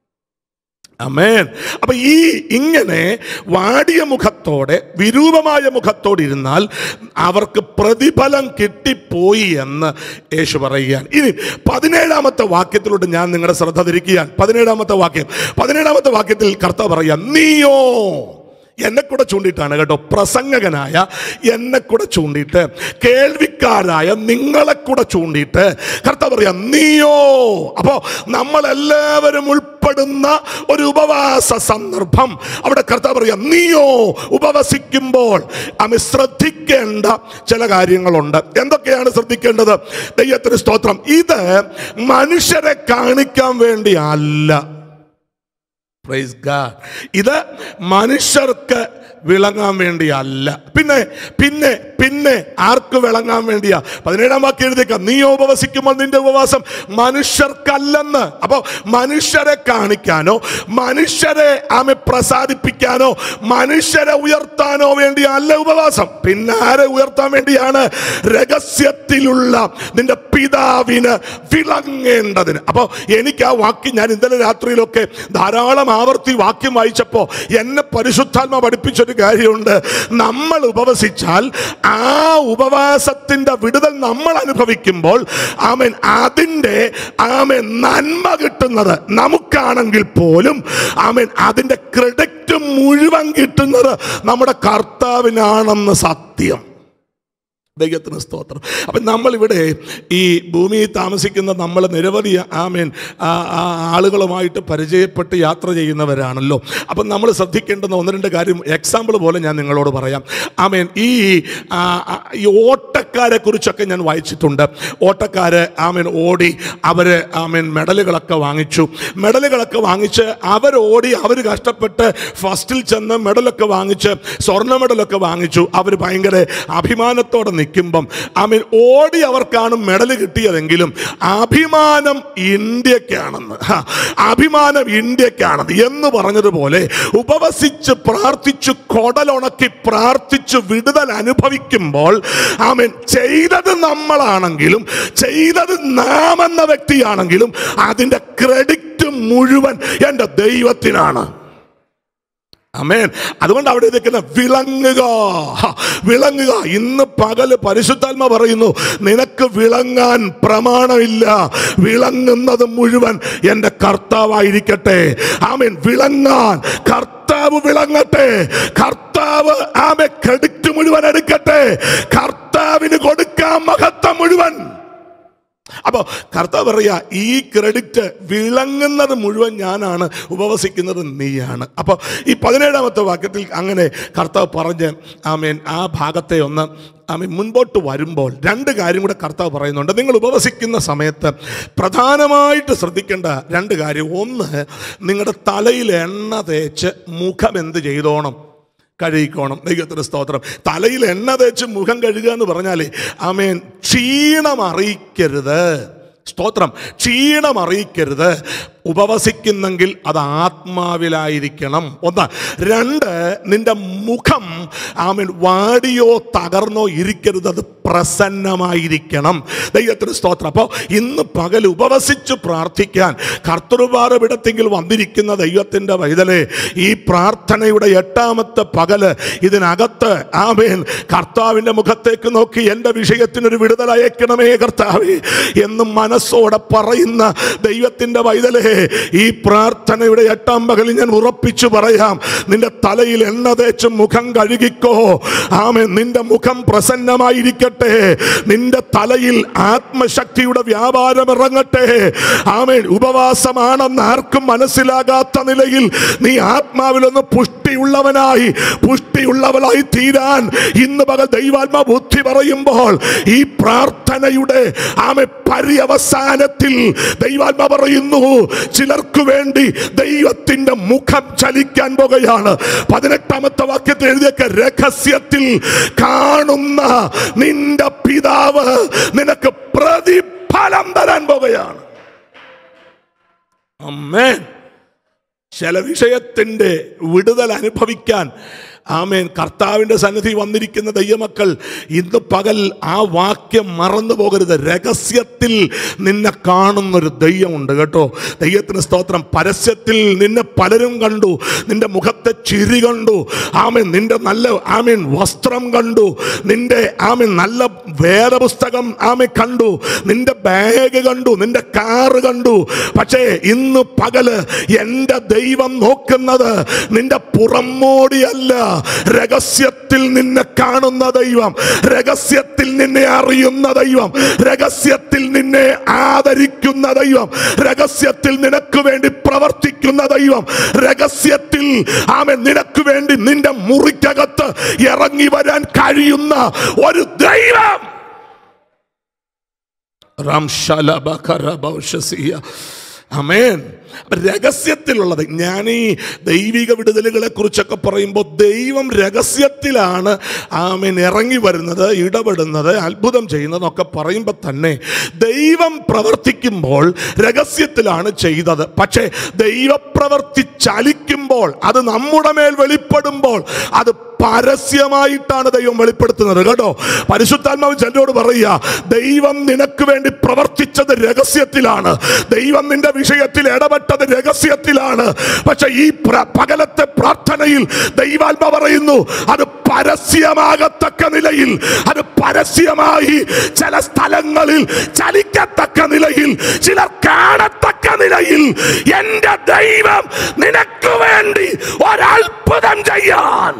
Speaker 1: അമേൻ അപ്പൊ ഈ ഇങ്ങനെ വാടിയ മുഖത്തോടെ വിരൂപമായ മുഖത്തോടെ ഇരുന്നാൽ അവർക്ക് പ്രതിഫലം കിട്ടിപ്പോയി എന്ന് യേശു പറയുകയാണ് ഇനി പതിനേഴാമത്തെ വാക്യത്തിലൂടെ ഞാൻ നിങ്ങളുടെ ശ്രദ്ധ തിരിക്കുകയാണ് പതിനേഴാമത്തെ വാക്യം പതിനേഴാമത്തെ വാക്യത്തിൽ കർത്താവ് പറയാ നീയോ എന്നെ കൂടെ ചൂണ്ടിയിട്ടാണ് കേട്ടോ പ്രസംഗകനായ എന്നെ കൂടെ ചൂണ്ടിയിട്ട് കേൾവിക്കാരായ നിങ്ങളെ കൂടെ ചൂണ്ടിയിട്ട് കർത്താവ് പറയാം നീയോ അപ്പോ നമ്മളെല്ലാവരും ഉൾപ്പെടുന്ന ഒരു ഉപവാസ സന്ദർഭം അവിടെ കർത്താവ് പറയാം നീയോ ഉപവസിക്കുമ്പോൾ അമ്മ ശ്രദ്ധിക്കേണ്ട ചില കാര്യങ്ങളുണ്ട് എന്തൊക്കെയാണ് ശ്രദ്ധിക്കേണ്ടത് ദൈവത്തിന് സ്തോത്രം ഇത് മനുഷ്യരെ കാണിക്കാൻ വേണ്ടി അല്ല പ്രൈസ് ഗാഡ് ഇത് മനുഷ്യർക്ക് വിളങ്ങാൻ വേണ്ടിയല്ല പിന്നെ പിന്നെ പിന്നെ ആർക്ക് വിളങ്ങാൻ വേണ്ടിയാ പതിനേഴാം വാക്യം എഴുതിയേക്കാം നീ ഉപവസിക്കുമ്പോൾ നിന്റെ ഉപവാസം മനുഷ്യർക്കല്ലെന്ന് അപ്പോൾ മനുഷ്യരെ കാണിക്കാനോ മനുഷ്യരെ ആമെ പ്രസാദിപ്പിക്കാനോ മനുഷ്യരെ ഉയർത്താനോ വേണ്ടി അല്ല ഉപവാസം പിന്നെ ആരെ ഉയർത്താൻ വേണ്ടിയാണ് രഹസ്യത്തിലുള്ള നിന്റെ പിതാവിന് വിളങ്ങേണ്ടതിന് അപ്പോൾ എനിക്ക് ആ വാക്യം ഞാൻ ഇന്നലെ രാത്രിയിലൊക്കെ ധാരാളം ആവർത്തി വാക്യം വായിച്ചപ്പോൾ എന്നെ പരിശുദ്ധാത്മ പഠിപ്പിച്ചൊരു കാര്യമുണ്ട് നമ്മൾ ഉപവസിച്ചാൽ ആ ഉപവാസത്തിന്റെ വിടുതൽ നമ്മൾ അനുഭവിക്കുമ്പോൾ ആമൻ അതിൻ്റെ ആമൻ നന്മ കിട്ടുന്നത് നമുക്കാണെങ്കിൽ പോലും ആമൻ അതിൻ്റെ ക്രെഡിറ്റ് മുഴുവൻ കിട്ടുന്നത് നമ്മുടെ കർത്താവിനാണെന്ന് സത്യം ദൈവത്തിന് സ്തോത്രം അപ്പം നമ്മളിവിടെ ഈ ഭൂമിയിൽ താമസിക്കുന്ന നമ്മൾ നിരവധി ആമേൻ ആ, ആ ആളുകളുമായിട്ട് പരിചയപ്പെട്ട് യാത്ര ചെയ്യുന്നവരാണല്ലോ അപ്പം നമ്മൾ ശ്രദ്ധിക്കേണ്ടുന്ന ഒന്ന് രണ്ട് കാര്യം എക്സാമ്പിൾ പോലെ ഞാൻ നിങ്ങളോട് പറയാം ആമേൻ ഈ ആ, ആ, ഈ ഓട്ടക്കാരെ കുറിച്ചൊക്കെ ഞാൻ വായിച്ചിട്ടുണ്ട് ഓട്ടക്കാർ ആമേൻ ഓടി അവർ ആമേൻ മെഡലുകളൊക്കെ വാങ്ങിച്ചു മെഡലുകളൊക്കെ വാങ്ങിച്ച് അവർ ഓടി അവർ കഷ്ടപ്പെട്ട് ഫസ്റ്റിൽ ചെന്ന് മെഡലൊക്കെ വാങ്ങിച്ച് സ്വർണ്ണ മെഡലൊക്കെ വാങ്ങിച്ചു അവർ ഭയങ്കര അഭിമാനത്തോടെ നിൽക്കുമ്പം ആമീൻ ഓടി അവർക്കാണ് മെഡൽ കിട്ടിയതെങ്കിലും അഭിമാനം ഇന്ത്യക്കാണെന്ന് ഹ, അഭിമാനം ഇന്ത്യക്കാണെന്ന് എന്ന് പറഞ്ഞതുപോലെ ഉപവസിച്ച് പ്രാർത്ഥിച്ചു കൊടലുണക്കി പ്രാർത്ഥിച്ചു വിടുതൽ അനുഭവിക്കുമ്പോൾ ആമീൻ ചെയ്തത് നമ്മളാണെങ്കിലും ചെയ്തത് നാം എന്ന വ്യക്തിയാണെങ്കിലും അതിൻ്റെ ക്രെഡിറ്റ് മുഴുവൻ എൻ്റെ ദൈവത്തിനാണ് അമേൻ അതുകൊണ്ട് അവിടെ നിൽക്കുന്ന വിളങ്ങുക ഹ, വിളങ്ങുക ഇന്ന് പകല് പരിശുദ്ധാത്മ പറയുന്നു നിനക്ക് വിളങ്ങാൻ പ്രമാണമില്ല വിളങ്ങുന്നത് മുഴുവൻ എൻ്റെ കർത്താവായിരിക്കട്ടെ ആമേൻ വിളങ്ങാൻ കർത്താവ് വിളങ്ങട്ടെ കർത്താവ് ആമെ ക്രെഡിറ്റ് മുഴുവൻ എടുക്കട്ടെ കർത്താവിന് കൊടുക്കാൻ മഹത്വം മുഴുവൻ അപ്പോ കർത്താവ് പറയാ ഈ ക്രെഡിറ്റ് വിളങ്ങുന്നത് മുഴുവൻ ഞാനാണ് ഉപവസിക്കുന്നത് നീയാണ് അപ്പോൾ ഈ പതിനേഴാമത്തെ വാക്യത്തിൽ അങ്ങനെ കർത്താവ് പറഞ്ഞ് ആമേൻ ആ ഭാഗത്തെ ഒന്ന് ആമേൻ മുൻപോട്ട് വരുമ്പോൾ രണ്ട് കാര്യം കൂടെ കർത്താവ് പറയുന്നുണ്ട് നിങ്ങൾ ഉപവസിക്കുന്ന സമയത്ത് പ്രധാനമായിട്ട് ശ്രദ്ധിക്കേണ്ട രണ്ട് കാര്യം ഒന്ന് നിങ്ങളുടെ തലയിൽ എണ്ണ തേച്ച് മുഖം എന്ത് ചെയ്തോണം കഴുകിക്കോണം ദൈവത്തിന് സ്തോത്രം തലയിൽ എണ്ണ തേച്ച് മുഖം കഴുകുക എന്ന് പറഞ്ഞാലേ ആമേൻ ക്ഷീണം അറിയിക്കരുത് സ്തോത്രം ക്ഷീണം അറിയിക്കരുത് ഉപവസിക്കുന്നെങ്കിൽ അത് ആത്മാവിലായിരിക്കണം ഒന്ന് രണ്ട് നിന്റെ മുഖം ആമീൻ വാടിയോ തകർന്നോ ഇരിക്കരുത് അത് പ്രസന്നമായിരിക്കണം ദൈവത്തിന് സ്തോത്രം അപ്പോൾ ഇന്ന് പകൽ ഉപവസിച്ച് പ്രാർത്ഥിക്കാൻ കർത്തൃപാറവിടത്തെങ്കിൽ വന്നിരിക്കുന്ന ദൈവത്തിൻ്റെ വൈതലെ ഈ പ്രാർത്ഥനയുടെ എട്ടാമത്തെ പകല് ഇതിനകത്ത് ആമേൻ കർത്താവിൻ്റെ മുഖത്തേക്ക് നോക്കി എൻ്റെ വിഷയത്തിനൊരു വിടുതൽ അയക്കണമേ കർത്താവേ എന്ന് മനസ്സോടെ പറയുന്ന ദൈവത്തിൻ്റെ വൈതലേ ഈ പ്രാർത്ഥനയുടെ എട്ടാം പകലിൽ ഞാൻ ഉറപ്പിച്ചു പറയാം നിന്റെ തലയിൽ എണ്ണ തേച്ച് മുഖം കഴുകിക്കോ ആമേൻ നിന്റെ മുഖം പ്രസന്നമായിരിക്കട്ടെ നിന്റെ തലയിൽ ആത്മശക്തിയുടെ വ്യാപാരം ഇറങ്ങട്ടെ ആമേൻ ഉപവാസമാണെന്ന് ആർക്കും മനസ്സിലാകാത്ത നിലയിൽ നീ ആത്മാവിലൊന്ന് പുഷ്ടിയുള്ളവനായി പുഷ്ടിയുള്ളവനായി തീരാൻ ഇന്ന് പകൽ ദൈവാത്മ ബുദ്ധി പറയുമ്പോൾ ഈ പ്രാർത്ഥനയുടെ ആമെ പര്യവസാനത്തിൽ ദൈവാത്മ പറയുന്നു ചിലർക്ക് വേണ്ടി ദൈവത്തിന്റെ മുഖം ചലിക്കാൻ പോകുകയാണ് പതിനെട്ടാമത്തെ വാക്യത്തിൽ എഴുതിയൊക്കെ രഹസ്യത്തിൽ കാണുന്ന നിന്റെ പിതാവ് നിനക്ക് പ്രതിഫലം തരാൻ പോകുകയാണ് അമ്മേൻ ചില വിഷയത്തിൻ്റെ വിടുതൽ അനുഭവിക്കാൻ ആമേൻ കർത്താവിൻ്റെ സന്നിധി വന്നിരിക്കുന്ന ദൈവമക്കൾ ഇന്ന് പകൽ ആ വാക്യം മറന്നു പോകരുത് രഹസ്യത്തിൽ നിന്നെ കാണുന്നൊരു ദൈവമുണ്ട് കേട്ടോ ദൈവത്തിന് സ്തോത്രം പരസ്യത്തിൽ നിന്നെ പലരും കണ്ടു നിന്റെ മുഖത്തെ ചിരി കണ്ടു ആമേൻ നിന്റെ നല്ല ആമേൻ വസ്ത്രം കണ്ടു നിന്റെ ആമേൻ നല്ല വേദപുസ്തകം ആമേ കണ്ടു നിന്റെ ബാഗ് കണ്ടു നിന്റെ കാറ് കണ്ടു പക്ഷേ ഇന്ന് പകല് എൻ്റെ ദൈവം നോക്കുന്നത് നിന്റെ പുറമോടിയല്ല രഹസ്യത്തിൽ നിന്നെ കാണുന്ന ദൈവം രഹസ്യത്തിൽ നിന്നെ അറിയുന്ന ദൈവം രഹസ്യത്തിൽ നിന്നെ ആദരിക്കുന്ന ദൈവം രഹസ്യത്തിൽ നിനക്ക് വേണ്ടി പ്രവർത്തിക്കുന്ന ദൈവം രഹസ്യത്തിൽ ആമൻ നിനക്ക് വേണ്ടി നിന്റെ മുറിക്കകത്ത് ഇറങ്ങി വരാൻ കഴിയുന്ന ഒരു ദൈവം അമേൻ രഹസ്യത്തിലുള്ളത് ഞാൻ ഈ ദൈവിക വിടുതലുകളെ കുറിച്ചൊക്കെ പറയുമ്പോൾ ദൈവം രഹസ്യത്തിലാണ് ആമേൻ ഇറങ്ങി വരുന്നത് ഇടപെടുന്നത് അത്ഭുതം ചെയ്യുന്നതൊക്കെ പറയുമ്പോൾ തന്നെ ദൈവം പ്രവർത്തിക്കുമ്പോൾ രഹസ്യത്തിലാണ് ചെയ്തത് പക്ഷേ ദൈവപ്രവർത്തി ചലിക്കുമ്പോൾ അത് നമ്മുടെ മേൽ വെളിപ്പെടുമ്പോൾ അത് പരസ്യമായിട്ടാണ് ദൈവം വെളിപ്പെടുത്തുന്നത് കേട്ടോ പരിശുദ്ധാത്മാവ് ചിലരോട് പറയുക ദൈവം നിനക്ക് വേണ്ടി പ്രവർത്തിച്ചത് രഹസ്യത്തിലാണ് ദൈവം നിന്റെ വിഷയത്തിൽ ഇടപെട്ടത് രഹസ്യത്തിലാണ് പക്ഷെ ഈ പ്ര- പകലത്തെ പ്രാർത്ഥനയിൽ ദൈവാത്മ പറയുന്നു അത് പരസ്യമാകത്തക്ക നിലയിൽ അത് പരസ്യമായി ചില സ്ഥലങ്ങളിൽ ചലിക്കത്തക്ക നിലയിൽ ചിലർ കാണത്തക്ക നിലയിൽ എന്റെ ദൈവം നിനക്ക് വേണ്ടി ഒരത്ഭുതം ചെയ്യാൻ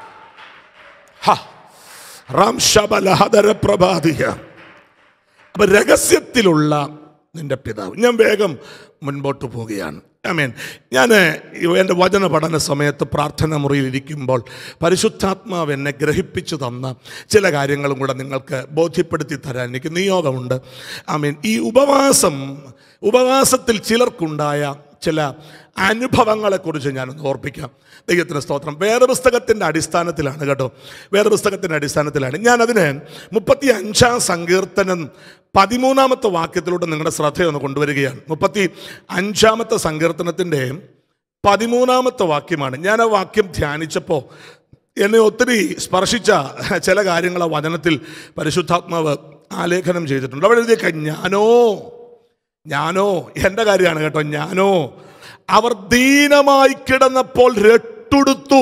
Speaker 1: ഹ, റാം ശബലഹദര പ്രഭാതിക അപ്പൊ രഹസ്യത്തിലുള്ള നിന്റെ പിതാവ് ഞാൻ വേഗം മുൻപോട്ട് പോവുകയാണ് ആമേൻ ഞാൻ എൻ്റെ വചന പഠന സമയത്ത് പ്രാർത്ഥന മുറിയിൽ ഇരിക്കുമ്പോൾ പരിശുദ്ധാത്മാവ് എന്നെ ഗ്രഹിപ്പിച്ചു തന്ന ചില കാര്യങ്ങളും കൂടെ നിങ്ങൾക്ക് ബോധ്യപ്പെടുത്തി തരാൻ എനിക്ക് നിയോഗമുണ്ട് ആമേൻ ഈ ഉപവാസം ഉപവാസത്തിൽ ചിലർക്കുണ്ടായ ചില അനുഭവങ്ങളെക്കുറിച്ച് ഞാനൊന്ന് ഓർപ്പിക്കാം ദൈവത്തിന് സ്തോത്രം വേദപുസ്തകത്തിൻ്റെ അടിസ്ഥാനത്തിലാണ് കേട്ടോ വേദപുസ്തകത്തിൻ്റെ അടിസ്ഥാനത്തിലാണ് ഞാനതിന് മുപ്പത്തി അഞ്ചാം സങ്കീർത്തനം പതിമൂന്നാമത്തെ വാക്യത്തിലൂടെ നിങ്ങളുടെ ശ്രദ്ധയൊന്ന് കൊണ്ടുവരികയാണ് മുപ്പത്തി അഞ്ചാമത്തെ സങ്കീർത്തനത്തിൻ്റെ പതിമൂന്നാമത്തെ വാക്യമാണ് ഞാൻ ആ വാക്യം ധ്യാനിച്ചപ്പോൾ എന്നെ ഒത്തിരി സ്പർശിച്ച ചില കാര്യങ്ങൾ ആ വചനത്തിൽ പരിശുദ്ധാത്മാവ് ആലേഖനം ചെയ്തിട്ടുണ്ട് അവിടെ എഴുതിയേക്ക ഞാനോ ഞാനോ എൻ്റെ കാര്യമാണ് കേട്ടോ ഞാനോ അവർ ദീനമായി കിടന്നപ്പോൾ രട്ടുടുത്തു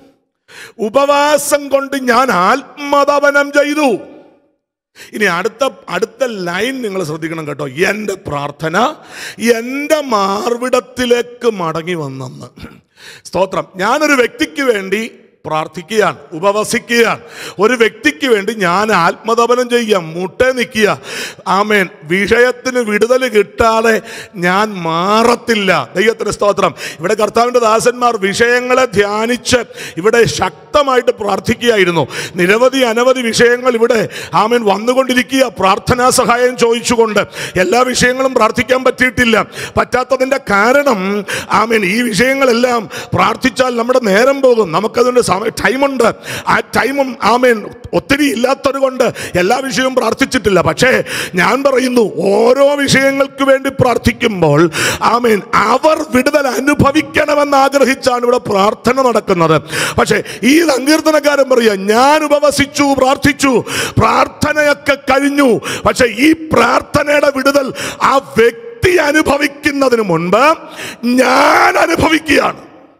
Speaker 1: ഉപവാസം കൊണ്ട് ഞാൻ ആത്മതപനം ചെയ്തു ഇനി അടുത്ത അടുത്ത ലൈൻ നിങ്ങൾ ശ്രദ്ധിക്കണം കേട്ടോ എൻ്റെ പ്രാർത്ഥന എൻ്റെ മാർവിടത്തിലേക്ക് മടങ്ങി വന്നെന്ന് സ്തോത്രം ഞാനൊരു വ്യക്തിക്ക് വേണ്ടി പ്രാർത്ഥിക്കുകയാണ് ഉപവസിക്കുകയാണ് ഒരു വ്യക്തിക്ക് വേണ്ടി ഞാൻ ആത്മതപനം ചെയ്യാം മുട്ടേ നിൽക്കുക ആമേൻ വിഷയത്തിന് വിടുതൽ കിട്ടാതെ ഞാൻ മാറത്തില്ല ദൈവത്തിന് സ്തോത്രം ഇവിടെ കർത്താവിൻ്റെ ദാസന്മാർ വിഷയങ്ങളെ ധ്യാനിച്ച് ഇവിടെ ശക്തമായിട്ട് പ്രാർത്ഥിക്കുകയായിരുന്നു നിരവധി അനവധി വിഷയങ്ങൾ ഇവിടെ ആമേൻ വന്നുകൊണ്ടിരിക്കുക പ്രാർത്ഥനാ സഹായം ചോദിച്ചുകൊണ്ട് എല്ലാ വിഷയങ്ങളും പ്രാർത്ഥിക്കാൻ പറ്റിയിട്ടില്ല പറ്റാത്തതിൻ്റെ കാരണം ആമേൻ ഈ വിഷയങ്ങളെല്ലാം പ്രാർത്ഥിച്ചാൽ നമ്മുടെ നേരം പോകും നമുക്കതിൻ്റെ സമയ ടൈമുണ്ട് ആ ടൈമും ആമേൻ ഒത്തിരി ഇല്ലാത്തത് കൊണ്ട് എല്ലാ വിഷയവും പ്രാർത്ഥിച്ചിട്ടില്ല പക്ഷേ ഞാൻ പറയുന്നു ഓരോ വിഷയങ്ങൾക്ക് വേണ്ടി പ്രാർത്ഥിക്കുമ്പോൾ ആമേൻ അവർ വിടുതൽ അനുഭവിക്കണമെന്ന് ആഗ്രഹിച്ചാണ് ഇവിടെ പ്രാർത്ഥന നടക്കുന്നത് പക്ഷേ ഈ സങ്കീർത്തനക്കാരൻ പറയുക ഞാൻ ഉപവസിച്ചു പ്രാർത്ഥിച്ചു പ്രാർത്ഥനയൊക്കെ കഴിഞ്ഞു പക്ഷെ ഈ പ്രാർത്ഥനയുടെ വിടുതൽ ആ വ്യക്തി അനുഭവിക്കുന്നതിന് മുൻപ് ഞാൻ അനുഭവിക്കുകയാണ്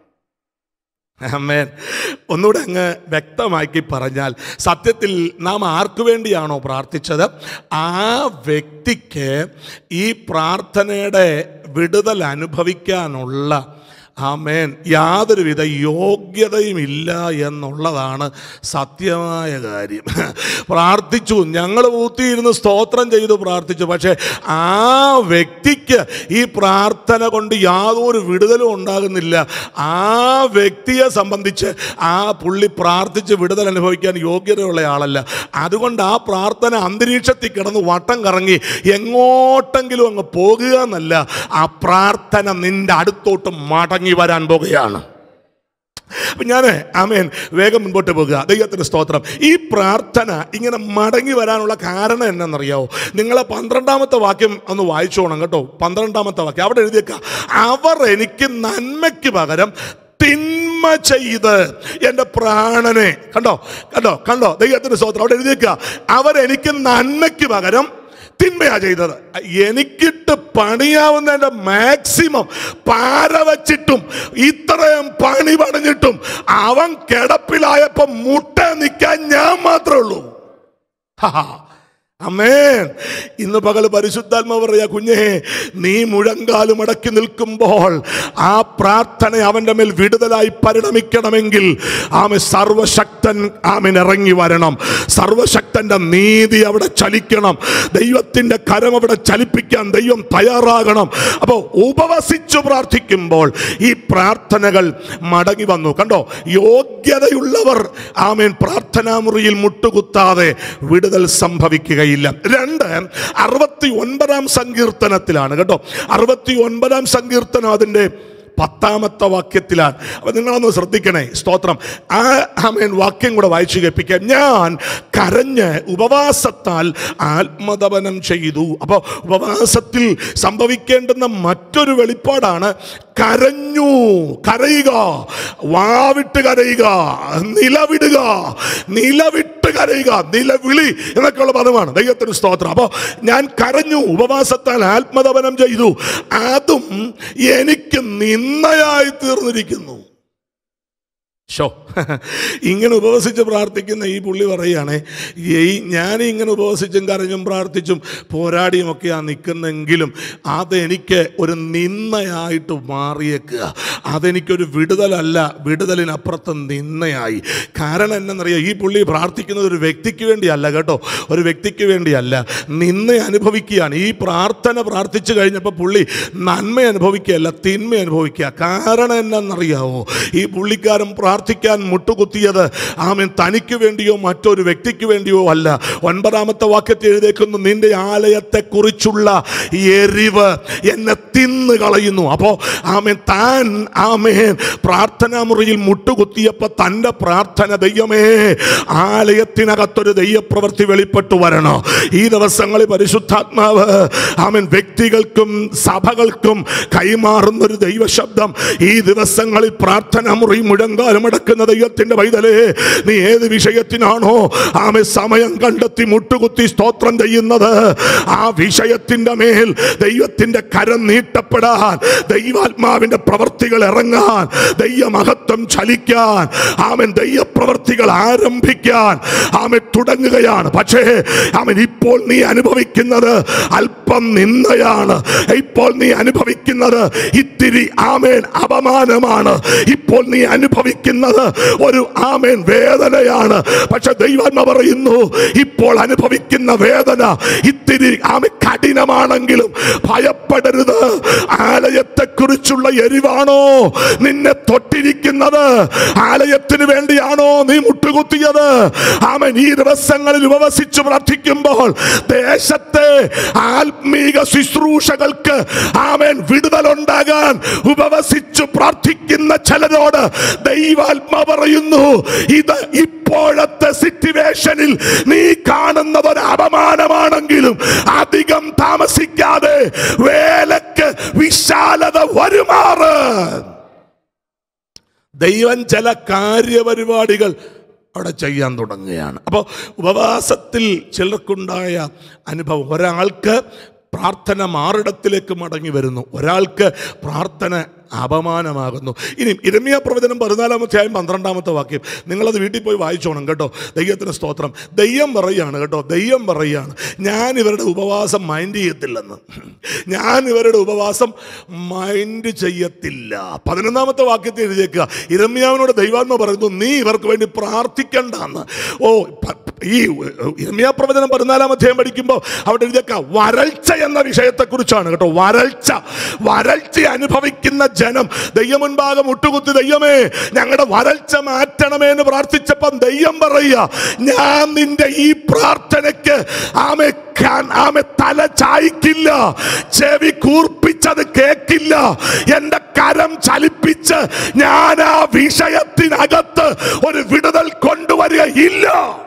Speaker 1: അമ്മേൻ ഒന്നുകൂടെ അങ്ങ് വ്യക്തമാക്കി പറഞ്ഞാൽ സത്യത്തിൽ നാം ആർക്കു വേണ്ടിയാണോ പ്രാർത്ഥിച്ചത് ആ വ്യക്തിക്ക് ഈ പ്രാർത്ഥനയുടെ വിടുതൽ അനുഭവിക്കാനുള്ള ആമേൻ യാതൊരുവിധ യോഗ്യതയും ഇല്ല എന്നുള്ളതാണ് സത്യമായ കാര്യം പ്രാർത്ഥിച്ചു ഞങ്ങൾ ഊത്തിയിരുന്ന് സ്തോത്രം ചെയ്തു പ്രാർത്ഥിച്ചു പക്ഷേ ആ വ്യക്തിക്ക് ഈ പ്രാർത്ഥന കൊണ്ട് യാതൊരു വിടുതലും ഉണ്ടാകുന്നില്ല ആ വ്യക്തിയെ സംബന്ധിച്ച് ആ പുള്ളി പ്രാർത്ഥിച്ച് വിടുതൽ അനുഭവിക്കാൻ യോഗ്യതയുള്ള ആളല്ല അതുകൊണ്ട് ആ പ്രാർത്ഥന അന്തരീക്ഷത്തിൽ കിടന്ന് വട്ടം കറങ്ങി എങ്ങോട്ടെങ്കിലും അങ്ങ് പോകുക എന്നല്ല ആ പ്രാർത്ഥന നിന്റെ അടുത്തോട്ട് മടങ്ങി വരാൻ പോകുകയാണ് അപ്പം ഞാൻ ആമേൻ വേഗം മുൻപോട്ട് പോകുക ദൈവത്തിൻ്റെ സ്തോത്രം ഈ പ്രാർത്ഥന ഇങ്ങനെ മടങ്ങി വരാനുള്ള കാരണം എന്നാണെന്നറിയാവോ നിങ്ങൾ പന്ത്രണ്ടാമത്തെ വാക്യം ഒന്ന് വായിച്ചോണം കേട്ടോ പന്ത്രണ്ടാമത്തെ വാക്യം അവിടെ എഴുതിയേക്ക അവർ എനിക്ക് നന്മയ്ക്ക് പകരം തിന്മ ചെയ്ത് എൻ്റെ പ്രാണനെ കണ്ടോ കണ്ടോ കണ്ടോ ദൈവത്തിൻ്റെ സ്തോത്രം അവിടെ എഴുതിയേക്ക അവരെനിക്ക് നന്മയ്ക്ക് പകരം തിന്മയാ ചെയ്തത് എനിക്കിട്ട് പണിയാവുന്നതിന്റെ മാക്സിമം പാര വച്ചിട്ടും ഇത്രയും പണി പണിഞ്ഞിട്ടും അവൻ കിടപ്പിലായപ്പോ മുട്ട നിൽക്കാൻ ഞാൻ മാത്രമേ ഉള്ളൂ ഹാ അമ്മേൻ ഇന്ന് പകൽ പരിശുദ്ധാത്മ പറയാ കുഞ്ഞേ നീ മുഴങ്കാലും അടക്കി നിൽക്കുമ്പോൾ ആ പ്രാർത്ഥന അവന്റെ മേൽ വിടുതലായി പരിണമിക്കണമെങ്കിൽ ആമെ സർവശക്തൻ ആമൻ ഇറങ്ങി വരണം സർവശക്തന്റെ നീതി അവിടെ ചലിക്കണം ദൈവത്തിന്റെ കരം അവിടെ ചലിപ്പിക്കാൻ ദൈവം തയ്യാറാകണം അപ്പോൾ ഉപവസിച്ചു പ്രാർത്ഥിക്കുമ്പോൾ ഈ പ്രാർത്ഥനകൾ മടങ്ങി വന്നു കണ്ടോ യോഗ്യതയുള്ളവർ ആമേൻ പ്രാർത്ഥനാ മുറിയിൽ മുട്ടുകുത്താതെ വിടുതൽ സംഭവിക്കുകയില്ല രണ്ട് അറുപത്തി ഒൻപതാം സങ്കീർത്തനത്തിലാണ് കേട്ടോ അറുപത്തി ഒൻപതാം സങ്കീർത്തനം അതിൻ്റെ പത്താമത്തെ വാക്യത്തിലാണ് അപ്പൊ നിങ്ങളൊന്ന് ശ്രദ്ധിക്കണേ സ്തോത്രം ആ ആമേൻ വാക്യം കൂടെ വായിച്ചു കേൾപ്പിക്കാം ഞാൻ കരഞ്ഞ് ഉപവാസത്താൽ ആത്മതപനം ചെയ്തു അപ്പോൾ ഉപവാസത്തിൽ സംഭവിക്കേണ്ടുന്ന മറ്റൊരു വെളിപ്പാടാണ് കരഞ്ഞു കരയുക വാവിട്ട് കരയുക നിലവിടുക നിലവിട്ട് കരയുക നിലവിളി എന്നൊക്കെയുള്ള പദമാണ് ദൈവത്തിന് സ്തോത്രം അപ്പോൾ ഞാൻ കരഞ്ഞു ഉപവാസത്താൽ ആത്മതപനം ചെയ്തു അതും എനിക്ക് നിന്നയായി തീർന്നിരിക്കുന്നു ഷോ ഇങ്ങനെ ഉപവസിച്ച് പ്രാർത്ഥിക്കുന്ന ഈ പുള്ളി പറയുകയാണേ ഈ ഞാൻ ഇങ്ങനെ ഉപവസിച്ചും കരഞ്ഞും പ്രാർത്ഥിച്ചും പോരാടിയും ഒക്കെയാണ് നിൽക്കുന്നെങ്കിലും അതെനിക്ക് ഒരു നിന്നയായിട്ട് മാറിയേക്കുക അതെനിക്കൊരു വിടുതലല്ല വിടുതലിനപ്പുറത്ത് നിന്നയായി കാരണം എന്നറിയാം ഈ പുള്ളി പ്രാർത്ഥിക്കുന്നത് ഒരു വ്യക്തിക്ക് വേണ്ടിയല്ല കേട്ടോ ഒരു വ്യക്തിക്ക് വേണ്ടിയല്ല നിന്ന അനുഭവിക്കുകയാണ് ഈ പ്രാർത്ഥന പ്രാർത്ഥിച്ചു കഴിഞ്ഞപ്പോൾ പുള്ളി നന്മ അനുഭവിക്കുകയല്ല തിന്മ അനുഭവിക്കുക കാരണം എന്നറിയാവോ ഈ പുള്ളിക്കാരൻ പ്രാർത്ഥിക്കാൻ മുട്ടുകുത്തിയത് ആമൻ തനിക്ക് വേണ്ടിയോ മറ്റൊരു വ്യക്തിക്ക് വേണ്ടിയോ അല്ല ഒൻപതാമത്തെ വാക്യത്തിൽ എഴുതേക്കുന്നു നിന്റെ ആലയത്തെക്കുറിച്ചുള്ള എരിവ് എന്നെ തിന്ന് കളയുന്നു അപ്പോൾ ആമേൻ താൻ ആമേൻ പ്രാർത്ഥനാ മുറിയിൽ മുട്ടുകുത്തിയപ്പോൾ തൻ്റെ പ്രാർത്ഥന ദൈവമേ ആലയത്തിനകത്തൊരു ദൈവപ്രവൃത്തി വെളിപ്പെട്ടു വരണോ ഈ ദിവസങ്ങളിൽ പരിശുദ്ധാത്മാവ് ആമൻ വ്യക്തികൾക്കും സഭകൾക്കും കൈമാറുന്ന ഒരു ദൈവശബ്ദം ഈ ദിവസങ്ങളിൽ പ്രാർത്ഥന മുറി മുഴങ്കാലം അടക്കുന്ന ദൈവത്തിന്റെ വൈതലേ നീ ഏത് വിഷയത്തിനാണോ ആമെ സമയം കണ്ടെത്തി മുട്ടുകുത്തി സ്തോത്രം ചെയ്യുന്നത് ആ വിഷയത്തിന്റെ മേൽ ദൈവത്തിന്റെ കരം നീട്ടപ്പെടാൻ ദൈവാത്മാവിന്റെ പ്രവർത്തികൾ ഇറങ്ങാൻ ദൈവമഹത്വം ചലിക്കാൻ ആമൻ ദൈവപ്രവർത്തികൾ ആരംഭിക്കാൻ ആമൻ തുടങ്ങുകയാണ് പക്ഷേ ആമൻ ഇപ്പോൾ നീ അനുഭവിക്കുന്നത് അല്പം നിന്നയാണ് ഇപ്പോൾ നീ അനുഭവിക്കുന്നത് ഇത്തിരി ആമേൻ അപമാനമാണ് ഇപ്പോൾ നീ അനുഭവിക്കുന്നത് ഒരു ആമേൻ വേദനയാണ് പക്ഷെ ദൈവാത്മ പറയുന്നു ഇപ്പോൾ അനുഭവിക്കുന്ന വേദന ഇത്തിരി ആമ കഠിനമാണെങ്കിലും ഭയപ്പെടരുത് ആലയത്തെ കുറിച്ചുള്ള എരിവാണോ നിന്നെ തൊട്ടിരിക്കുന്നത് ആലയത്തിന് വേണ്ടിയാണോ നീ മുട്ടുകുത്തിയത് ആമൻ ഈ ദിവസങ്ങളിൽ ഉപവസിച്ച് പ്രാർത്ഥിക്കുമ്പോൾ ദേശത്തെ ആത്മീക ശുശ്രൂഷകൾക്ക് ആമേൻ വിടുതലുണ്ടാകാൻ ഉപവസിച്ച് പ്രാർത്ഥിക്കുന്ന ചിലരോട് ദൈവ ദൈവാത്മാ പറയുന്നു ഇത് ഇപ്പോഴത്തെ സിറ്റുവേഷനിൽ നീ കാണുന്നത് ഒരു അപമാനമാണെങ്കിലും അധികം താമസിക്കാതെ വേലക്ക് വിശാലത വരുമാറ് ദൈവം ചില കാര്യപരിപാടികൾ അവിടെ ചെയ്യാൻ തുടങ്ങുകയാണ് അപ്പോൾ ഉപവാസത്തിൽ ചിലർക്കുണ്ടായ അനുഭവം ഒരാൾക്ക് പ്രാർത്ഥന മാറിടത്തിലേക്ക് മടങ്ങി വരുന്നു ഒരാൾക്ക് പ്രാർത്ഥന അപമാനമാകുന്നു ഇനി ഇരമിയ പ്രവചനം പതിനാലാമത്തെ ആയും പന്ത്രണ്ടാമത്തെ വാക്യം നിങ്ങളത് വീട്ടിൽ പോയി വായിച്ചോണം കേട്ടോ ദൈവത്തിന് സ്തോത്രം ദയ്യം പറയുകയാണ് കേട്ടോ ദയ്യം പറയുകയാണ് ഞാൻ ഇവരുടെ ഉപവാസം മൈൻഡ് ചെയ്യത്തില്ലെന്ന് ഞാൻ ഇവരുടെ ഉപവാസം മൈൻഡ് ചെയ്യത്തില്ല പതിനൊന്നാമത്തെ വാക്യത്തിൽ എഴുതിയേക്കുക ഇരമ്യാവിനോട് ദൈവാത്മ പറയുന്നു നീ ഇവർക്ക് വേണ്ടി പ്രാർത്ഥിക്കണ്ടെന്ന് ഓ പ- ഈ ഇരമ്യ പ്രവചനം പതിനാലാം അധ്യായം പഠിക്കുമ്പോൾ അവിടെ എഴുതിയേക്ക വരൾച്ച എന്ന വിഷയത്തെക്കുറിച്ചാണ് കേട്ടോ വരൾച്ച വരൾച്ച അനുഭവിക്കുന്ന ജനം ദൈവം മുൻപാകെ മുട്ടുകുത്തി ദൈവമേ ഞങ്ങളുടെ വരൾച്ച മാറ്റണമേ എന്ന് പ്രാർത്ഥിച്ചപ്പം ദൈവം പറയുക ഞാൻ നിന്റെ ഈ പ്രാർത്ഥനയ്ക്ക് ആമെ കാൻ- ആമെ തല ചായ്ക്കില്ല ചെവി കൂർപ്പിച്ചത് കേക്കില്ല എന്റെ കരം ചലിപ്പിച്ച് ഞാൻ ആ വിഷയത്തിനകത്ത് ഒരു വിടുതൽ കൊണ്ടുവരികയില്ല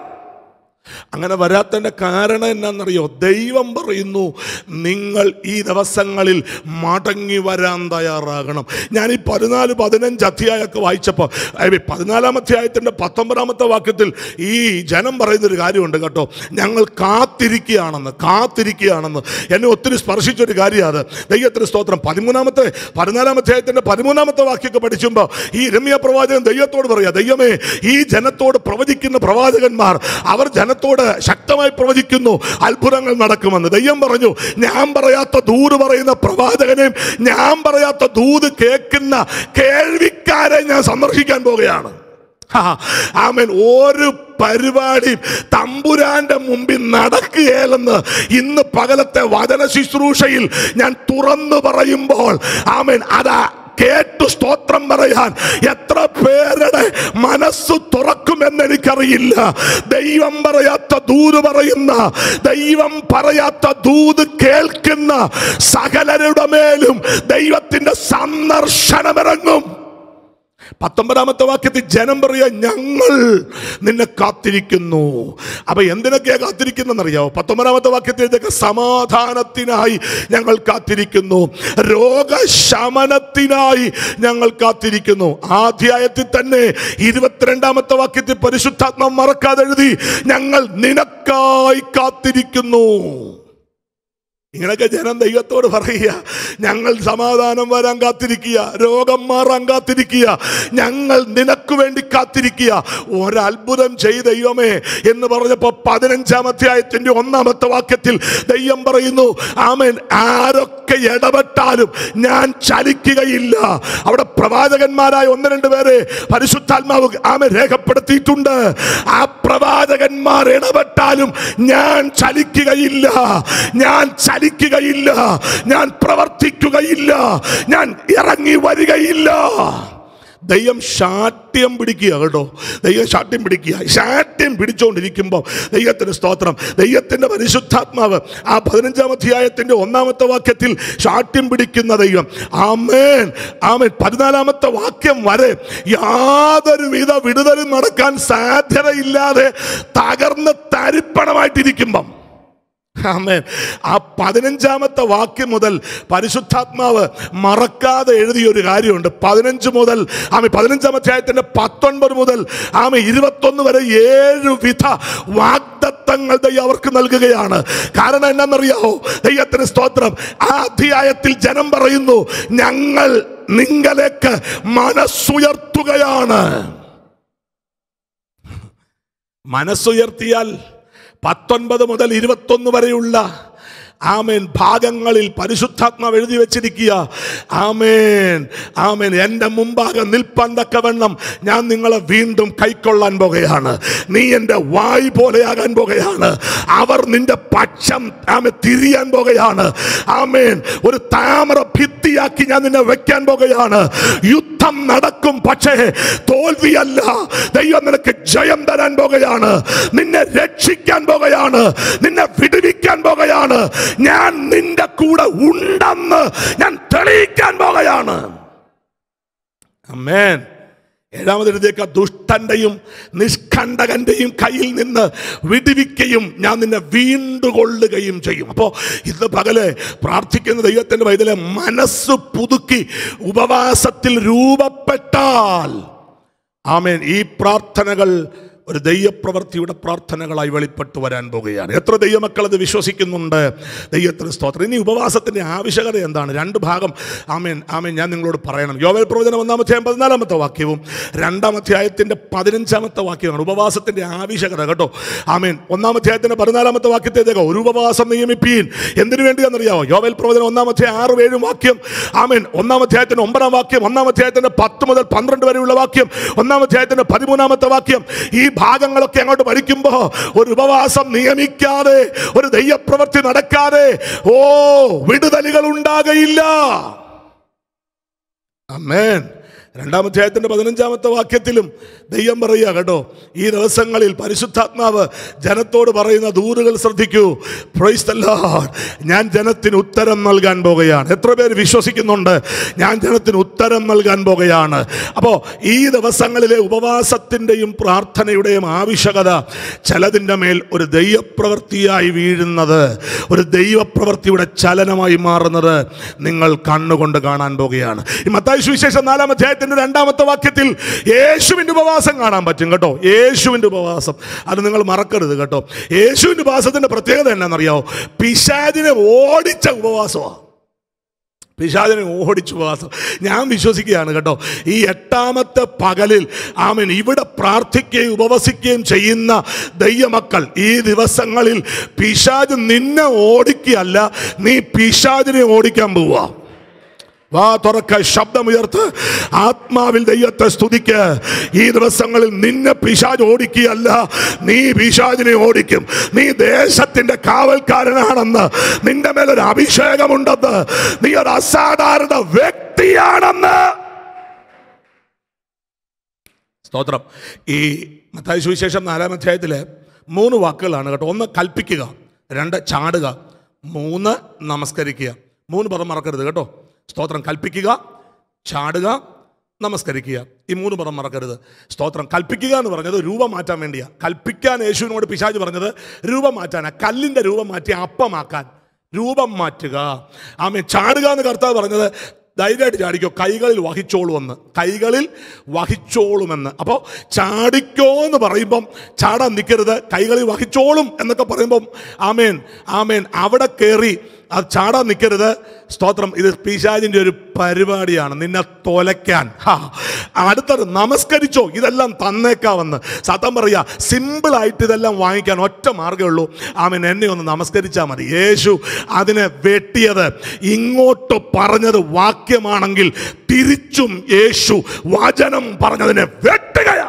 Speaker 1: അങ്ങനെ വരാത്തതിൻ്റെ കാരണം എന്നാണെന്നറിയോ ദൈവം പറയുന്നു നിങ്ങൾ ഈ ദിവസങ്ങളിൽ മടങ്ങി വരാൻ തയ്യാറാകണം ഞാൻ ഈ പതിനാല് പതിനഞ്ച് അധ്യായമൊക്കെ വായിച്ചപ്പോൾ അയ്യ, പതിനാലാം അധ്യായത്തിൻ്റെ പത്തൊമ്പതാമത്തെ വാക്യത്തിൽ ഈ ജനം പറയുന്നൊരു കാര്യമുണ്ട് കേട്ടോ ഞങ്ങൾ കാത്തിരിക്കുകയാണെന്ന് കാത്തിരിക്കുകയാണെന്ന് എന്നെ ഒത്തിരി സ്പർശിച്ചൊരു കാര്യമാണ് ദൈവത്തിന് സ്തോത്രം പതിമൂന്നാമത്തെ പതിനാലാം അധ്യായത്തിൻ്റെ പതിമൂന്നാമത്തെ വാക്യമൊക്കെ പഠിച്ചുമ്പോൾ ഈ രമ്യ പ്രവാചകൻ ദൈവത്തോട് പറയാ ദൈവമേ ഈ ജനത്തോട് പ്രവചിക്കുന്ന പ്രവാചകന്മാർ അവർ ജനത്തോട് ശക്തമായി പ്രവചിക്കുന്നു അത്ഭുതങ്ങൾ നടക്കുമെന്ന് ദൈവം പറഞ്ഞു ഞാൻ പറയാത്ത ദൂത് പറയുന്ന പ്രവാചകനെയും ഞാൻ പറയാത്ത ദൂത് കേൾക്കുന്ന കേൾവിക്കാരെ ഞാൻ സന്ദർശിക്കാൻ പോവുകയാണ് ഹാ, ആമേൻ ഒരു പരിപാടിയും തമ്പുരാന്റെ മുമ്പിൽ നടക്കുകയല്ലെന്ന് ഇന്ന് പകലത്തെ വചന ശുശ്രൂഷയിൽ ഞാൻ തുറന്നു പറയുമ്പോൾ ആമേൻ അതാ കേട്ടു സ്തോത്രം പറയാൻ എത്ര പേരുടെ മനസ്സ് തുറക്കുമെന്ന് എനിക്കറിയില്ല ദൈവം പറയാത്ത ദൂത് പറയുന്ന ദൈവം പറയാത്ത ദൂത് കേൾക്കുന്ന സകലരുടെ മേലും ദൈവത്തിന്റെ സന്ദർശനമിറങ്ങും പത്തൊമ്പതാമത്തെ വാക്യത്തിൽ ജനം പറയാ ഞങ്ങൾ നിന്നെ കാത്തിരിക്കുന്നു അപ്പൊ എന്തിനൊക്കെയാ കാത്തിരിക്കുന്നറിയാവോ പത്തൊമ്പതാമത്തെ വാക്യത്തിൽ ഇതൊക്കെ സമാധാനത്തിനായി ഞങ്ങൾ കാത്തിരിക്കുന്നു രോഗശമനത്തിനായി ഞങ്ങൾ കാത്തിരിക്കുന്നു ആ അധ്യായത്തിൽ തന്നെ ഇരുപത്തിരണ്ടാമത്തെ വാക്യത്തിൽ പരിശുദ്ധാത്മ മറക്കാതെ എഴുതി ഞങ്ങൾ നിനക്കായി കാത്തിരിക്കുന്നു ഇങ്ങനെയൊക്കെ ജനം ദൈവത്തോട് പറയുക ഞങ്ങൾ സമാധാനം വരാൻ കാത്തിരിക്കുക രോഗം മാറാൻ കാത്തിരിക്കുക ഞങ്ങൾ നിനക്ക് വേണ്ടി കാത്തിരിക്കുക ഒരത്ഭുതം ചെയ് ദൈവമേ എന്ന് പറഞ്ഞപ്പോൾ പതിനഞ്ചാം അധ്യായത്തിന്റെ ഒന്നാമത്തെ വാക്യത്തിൽ ദൈവം പറയുന്നു ആമേൻ ആരൊക്കെ ഇടപെട്ടാലും ഞാൻ ചലിക്കുകയില്ല അവിടെ പ്രവാചകന്മാരായ ഒന്ന് രണ്ട് പേരെ പരിശുദ്ധാത്മാവ് ആമെ രേഖപ്പെടുത്തിയിട്ടുണ്ട് ആ പ്രവാചകന്മാർ ഇടപെട്ടാലും ഞാൻ ചലിക്കുകയില്ല ഞാൻ ചലിക്കുകയില്ല ഞാൻ പ്രവർത്തിക്കുകയില്ല ഞാൻ ഇറങ്ങി വരികയില്ല ദൈവം ശാഠ്യം പിടിക്കുക കേട്ടോ ദൈവം ശാഠ്യം പിടിക്കുക ശാഠ്യം പിടിച്ചുകൊണ്ടിരിക്കുമ്പോൾ ദൈവത്തിന് സ്തോത്രം ദൈവത്തിൻ്റെ പരിശുദ്ധാത്മാവ് ആ പതിനഞ്ചാം അധ്യായത്തിൻ്റെ ഒന്നാമത്തെ വാക്യത്തിൽ ശാഠ്യം പിടിക്കുന്ന ദൈവം ആമേൻ ആമേൻ പതിനാലാമത്തെ വാക്യം വരെ യാതൊരുവിധ വിടുതലും നടക്കാൻ സാധ്യതയില്ലാതെ തകർന്ന് തരിപ്പണമായിട്ടിരിക്കുമ്പം ആമേൻ ആ പതിനഞ്ചാമത്തെ വാക്യം മുതൽ പരിശുദ്ധാത്മാവ് മറക്കാതെ എഴുതിയ ഒരു കാര്യമുണ്ട് പതിനഞ്ച് മുതൽ ആമി പതിനഞ്ചാം അധ്യായത്തിന്റെ പത്തൊൻപത് മുതൽ ആമി ഇരുപത്തൊന്ന് വരെ ഏഴ് വിധ വാഗ്ദത്തങ്ങൾ ദൈവം അവർക്ക് നൽകുകയാണ് കാരണം എന്നാണെന്നറിയാവോ ദൈവത്തിന് സ്തോത്രം ആ അധ്യായത്തിൽ ജനം പറയുന്നു ഞങ്ങൾ നിങ്ങളേക്ക് മനസ്സുയർത്തുകയാണ് മനസ്സുയർത്തിയാൽ പത്തൊൻപത് മുതൽ ഇരുപത്തൊന്ന് വരെയുള്ള ആമേൻ ഭാഗങ്ങളിൽ പരിശുദ്ധാത്മാവ് എഴുതി വെച്ചിരിക്കുക ആമേൻ ആമേൻ എൻ്റെ മുമ്പാകെ നിൽപ്പാൻ തക്കവണ്ണം ഞാൻ നിങ്ങളെ വീണ്ടും കൈക്കൊള്ളാൻ പോകുകയാണ് നീ എൻ്റെ വായ് പോലെയാകാൻ പോകുകയാണ് അവർ നിന്റെ പക്ഷം ആമെ തിരിയാൻ പോകുകയാണ് ആമേൻ ഒരു താമര ഭിത്തിയാക്കി ഞാൻ നിന്നെ വെക്കാൻ പോകുകയാണ് യുദ്ധം നടക്കും പക്ഷേ തോൽവിയല്ല ദൈവം നിനക്ക് ജയം തരാൻ പോകുകയാണ് നിന്നെ രക്ഷിക്കാൻ പോകുകയാണ് നിന്നെ വിടുവിക്കാൻ പോകുകയാണ് ഞാൻ നിന്റെ കൂടെ ഉണ്ടെന്ന് ഞാൻ തെളിയിക്കാൻ പോകുകയാണ് അമ്മേൻ ഏഴാമതെഴുതിയേക്ക ദുഷ്ടന്റെയും നിഷ്കണ്ടകന്റെയും കയ്യിൽ നിന്ന് വിടുവിക്കുകയും ഞാൻ നിന്നെ വീണ്ടുകൊള്ളുകയും ചെയ്യും അപ്പോൾ ഇന്ന് പകല് പ്രാർത്ഥിക്കുന്ന ദൈവത്തിന്റെ വൈദ്യലെ മനസ്സ് പുതുക്കി ഉപവാസത്തിൽ രൂപപ്പെട്ടാൽ ആമേൻ ഈ പ്രാർത്ഥനകൾ ഒരു ദൈവപ്രവൃത്തിയുടെ പ്രാർത്ഥനകളായി വെളിപ്പെട്ടു വരാൻ പോകുകയാണ് എത്ര ദൈവമക്കൾ അത് വിശ്വസിക്കുന്നുണ്ട് ദൈവത്തിന് സ്തോത്രം ഇനി ഉപവാസത്തിന്റെ ആവശ്യകത എന്താണ് രണ്ട് ഭാഗം ആമേൻ ആമേൻ ഞാൻ നിങ്ങളോട് പറയണം യോവേൽ പ്രവചനം ഒന്നാമധ്യായം പതിനാലാമത്തെ വാക്യവും രണ്ടാം അധ്യായത്തിന്റെ പതിനഞ്ചാമത്തെ വാക്യമാണ് ഉപവാസത്തിന്റെ ആവശ്യകത കേട്ടോ ആമേൻ ഒന്നാം അധ്യായത്തിന്റെ പതിനാലാമത്തെ വാക്യത്തേക്ക് ഒരു ഉപവാസം നിയമിപ്പീൻ എന്തിനു വേണ്ടിയാണെന്നറിയാമോ യോവേൽ പ്രവചനം ഒന്നാം അധ്യായം ആറ് ഏഴും വാക്യം ആമേൻ ഒന്നാം അധ്യായത്തിന്റെ ഒമ്പതാം വാക്യം ഒന്നാം അധ്യായത്തിന്റെ പത്ത് മുതൽ പന്ത്രണ്ട് വരെയുള്ള വാക്യം ഒന്നാം അധ്യായത്തിന്റെ പതിമൂന്നാമത്തെ വാക്യം ഈ ഭാഗങ്ങളൊക്കെ അങ്ങോട്ട് പഠിക്കുമ്പോ ഒരു ഉപവാസം നിയമിക്കാതെ ഒരു ദൈവപ്രവൃത്തി നടക്കാതെ ഓ വിടുതലുകൾ ഉണ്ടാകയില്ല അമ്മേൻ രണ്ടാം അധ്യായത്തിന്റെ പതിനഞ്ചാമത്തെ വാക്യത്തിലും ദൈവം പറയുക കേട്ടോ ഈ ദിവസങ്ങളിൽ പരിശുദ്ധാത്മാവ് ജനത്തോട് പറയുന്ന ദൂറുകൾ ശ്രദ്ധിക്കൂ Praise the Lord. ഞാൻ ജനത്തിന് ഉത്തരം നൽകാൻ പോകുകയാണ് എത്ര പേര് വിശ്വസിക്കുന്നുണ്ട് ഞാൻ ജനത്തിന് ഉത്തരം നൽകാൻ പോകുകയാണ് അപ്പോൾ ഈ ദിവസങ്ങളിലെ ഉപവാസത്തിൻ്റെയും പ്രാർത്ഥനയുടെയും ആവശ്യകത ചിലതിൻ്റെ മേൽ ഒരു ദൈവപ്രവൃത്തിയായി വീഴുന്നത് ഒരു ദൈവപ്രവൃത്തിയുടെ ചലനമായി മാറുന്നത് നിങ്ങൾ കണ്ണുകൊണ്ട് കാണാൻ പോകുകയാണ് ഈ മത്തായി സുവിശേഷം നാലാം അധ്യായത്തിന്റെ രണ്ടാമത്തെ വാക്യത്തിൽ യേശുവിൻ്റെ ഉപവാസം കാണാൻ പറ്റും കേട്ടോ യേശുവിൻ്റെ ഉപവാസം അത് നിങ്ങൾ മറക്കരുത് കേട്ടോ യേശുവിൻ്റെ ഉപവാസത്തിന്റെ പ്രത്യേകത എന്നാണെന്നറിയാമോ പിശാചിനെ ഓടിച്ച ഉപവാസമാണ് പിശാചിനെ ഓടിച്ചു ഉപവാസം ഞാൻ വിശ്വസിക്കുകയാണ് കേട്ടോ ഈ എട്ടാമത്തെ പകലിൽ ആമൻ ഇവിടെ പ്രാർത്ഥിക്കുകയും ഉപവസിക്കുകയും ചെയ്യുന്ന ദൈവമക്കൾ ഈ ദിവസങ്ങളിൽ പിശാജ് നിന്നെ ഓടിക്കുകയല്ല നീ പിശാചിനെ ഓടിക്കാൻ പോവുക വാ തുറക്ക ശബ്ദമുയർത്ത് ആത്മാവിൽ ദൈവത്തെ സ്തുതിക്ക് ഈ ദിവസങ്ങളിൽ നിന്നെ പിശാജ് ഓടിക്കുകയല്ല നീ പിശാജിനെ ഓടിക്കും നീ ദേശത്തിന്റെ കാവൽക്കാരനാണെന്ന് നിന്റെ മേലൊരു അഭിഷേകമുണ്ടെന്ന് നീ ഒരു അസാധാരണ വ്യക്തിയാണെന്ന് സ്തോത്രം ഈ മത്തായി സുവിശേഷം നാലാം അധ്യായത്തിലെ മൂന്ന് വാക്കുകളാണ് കേട്ടോ ഒന്ന് കൽപ്പിക്കുക രണ്ട് ചാടുക മൂന്ന് നമസ്കരിക്കുക മൂന്ന് പദം മറക്കരുത് കേട്ടോ സ്തോത്രം കൽപ്പിക്കുക ചാടുക നമസ്കരിക്കുക ഈ മൂന്ന് പദം മറക്കരുത് സ്തോത്രം കൽപ്പിക്കുക എന്ന് പറഞ്ഞത് രൂപം മാറ്റാൻ വേണ്ടിയാ കൽപ്പിക്കാൻ യേശുവിനോട് പിശാജ് പറഞ്ഞത് രൂപം മാറ്റാനാ കല്ലിൻ്റെ രൂപം മാറ്റി അപ്പമാക്കാൻ രൂപം മാറ്റുക ആമേ ചാടുക എന്ന് കർത്താവ് പറഞ്ഞത് ധൈര്യമായിട്ട് ചാടിക്കോ കൈകളിൽ വഹിച്ചോളുമെന്ന് കൈകളിൽ വഹിച്ചോളുമെന്ന് അപ്പോൾ ചാടിക്കോ എന്ന് പറയുമ്പം ചാടാൻ നിൽക്കരുത് കൈകളിൽ വഹിച്ചോളും എന്നൊക്കെ പറയുമ്പം ആമേൻ ആമേൻ അവിടെ കയറി അത് ചാടാൻ നിൽക്കരുത് സ്തോത്രം ഇത് പിശാജിൻ്റെ ഒരു പരിപാടിയാണ് നിന്നെ തോലയ്ക്കാൻ ഹാ അടുത്തത് നമസ്കരിച്ചോ ഇതെല്ലാം തന്നേക്കാവെന്ന് സത്യം പറയുക സിമ്പിളായിട്ട് ഇതെല്ലാം വാങ്ങിക്കാൻ ഒറ്റ മാർഗ്ഗമേ ഉള്ളൂ ആമൻ എന്നെ ഒന്ന് നമസ്കരിച്ചാൽ മതി യേശു അതിനെ വെട്ടിയത് ഇങ്ങോട്ട് പറഞ്ഞത് വാക്യമാണെങ്കിൽ തിരിച്ചും യേശു വചനം പറഞ്ഞതിനെ വെട്ടുകയാണ്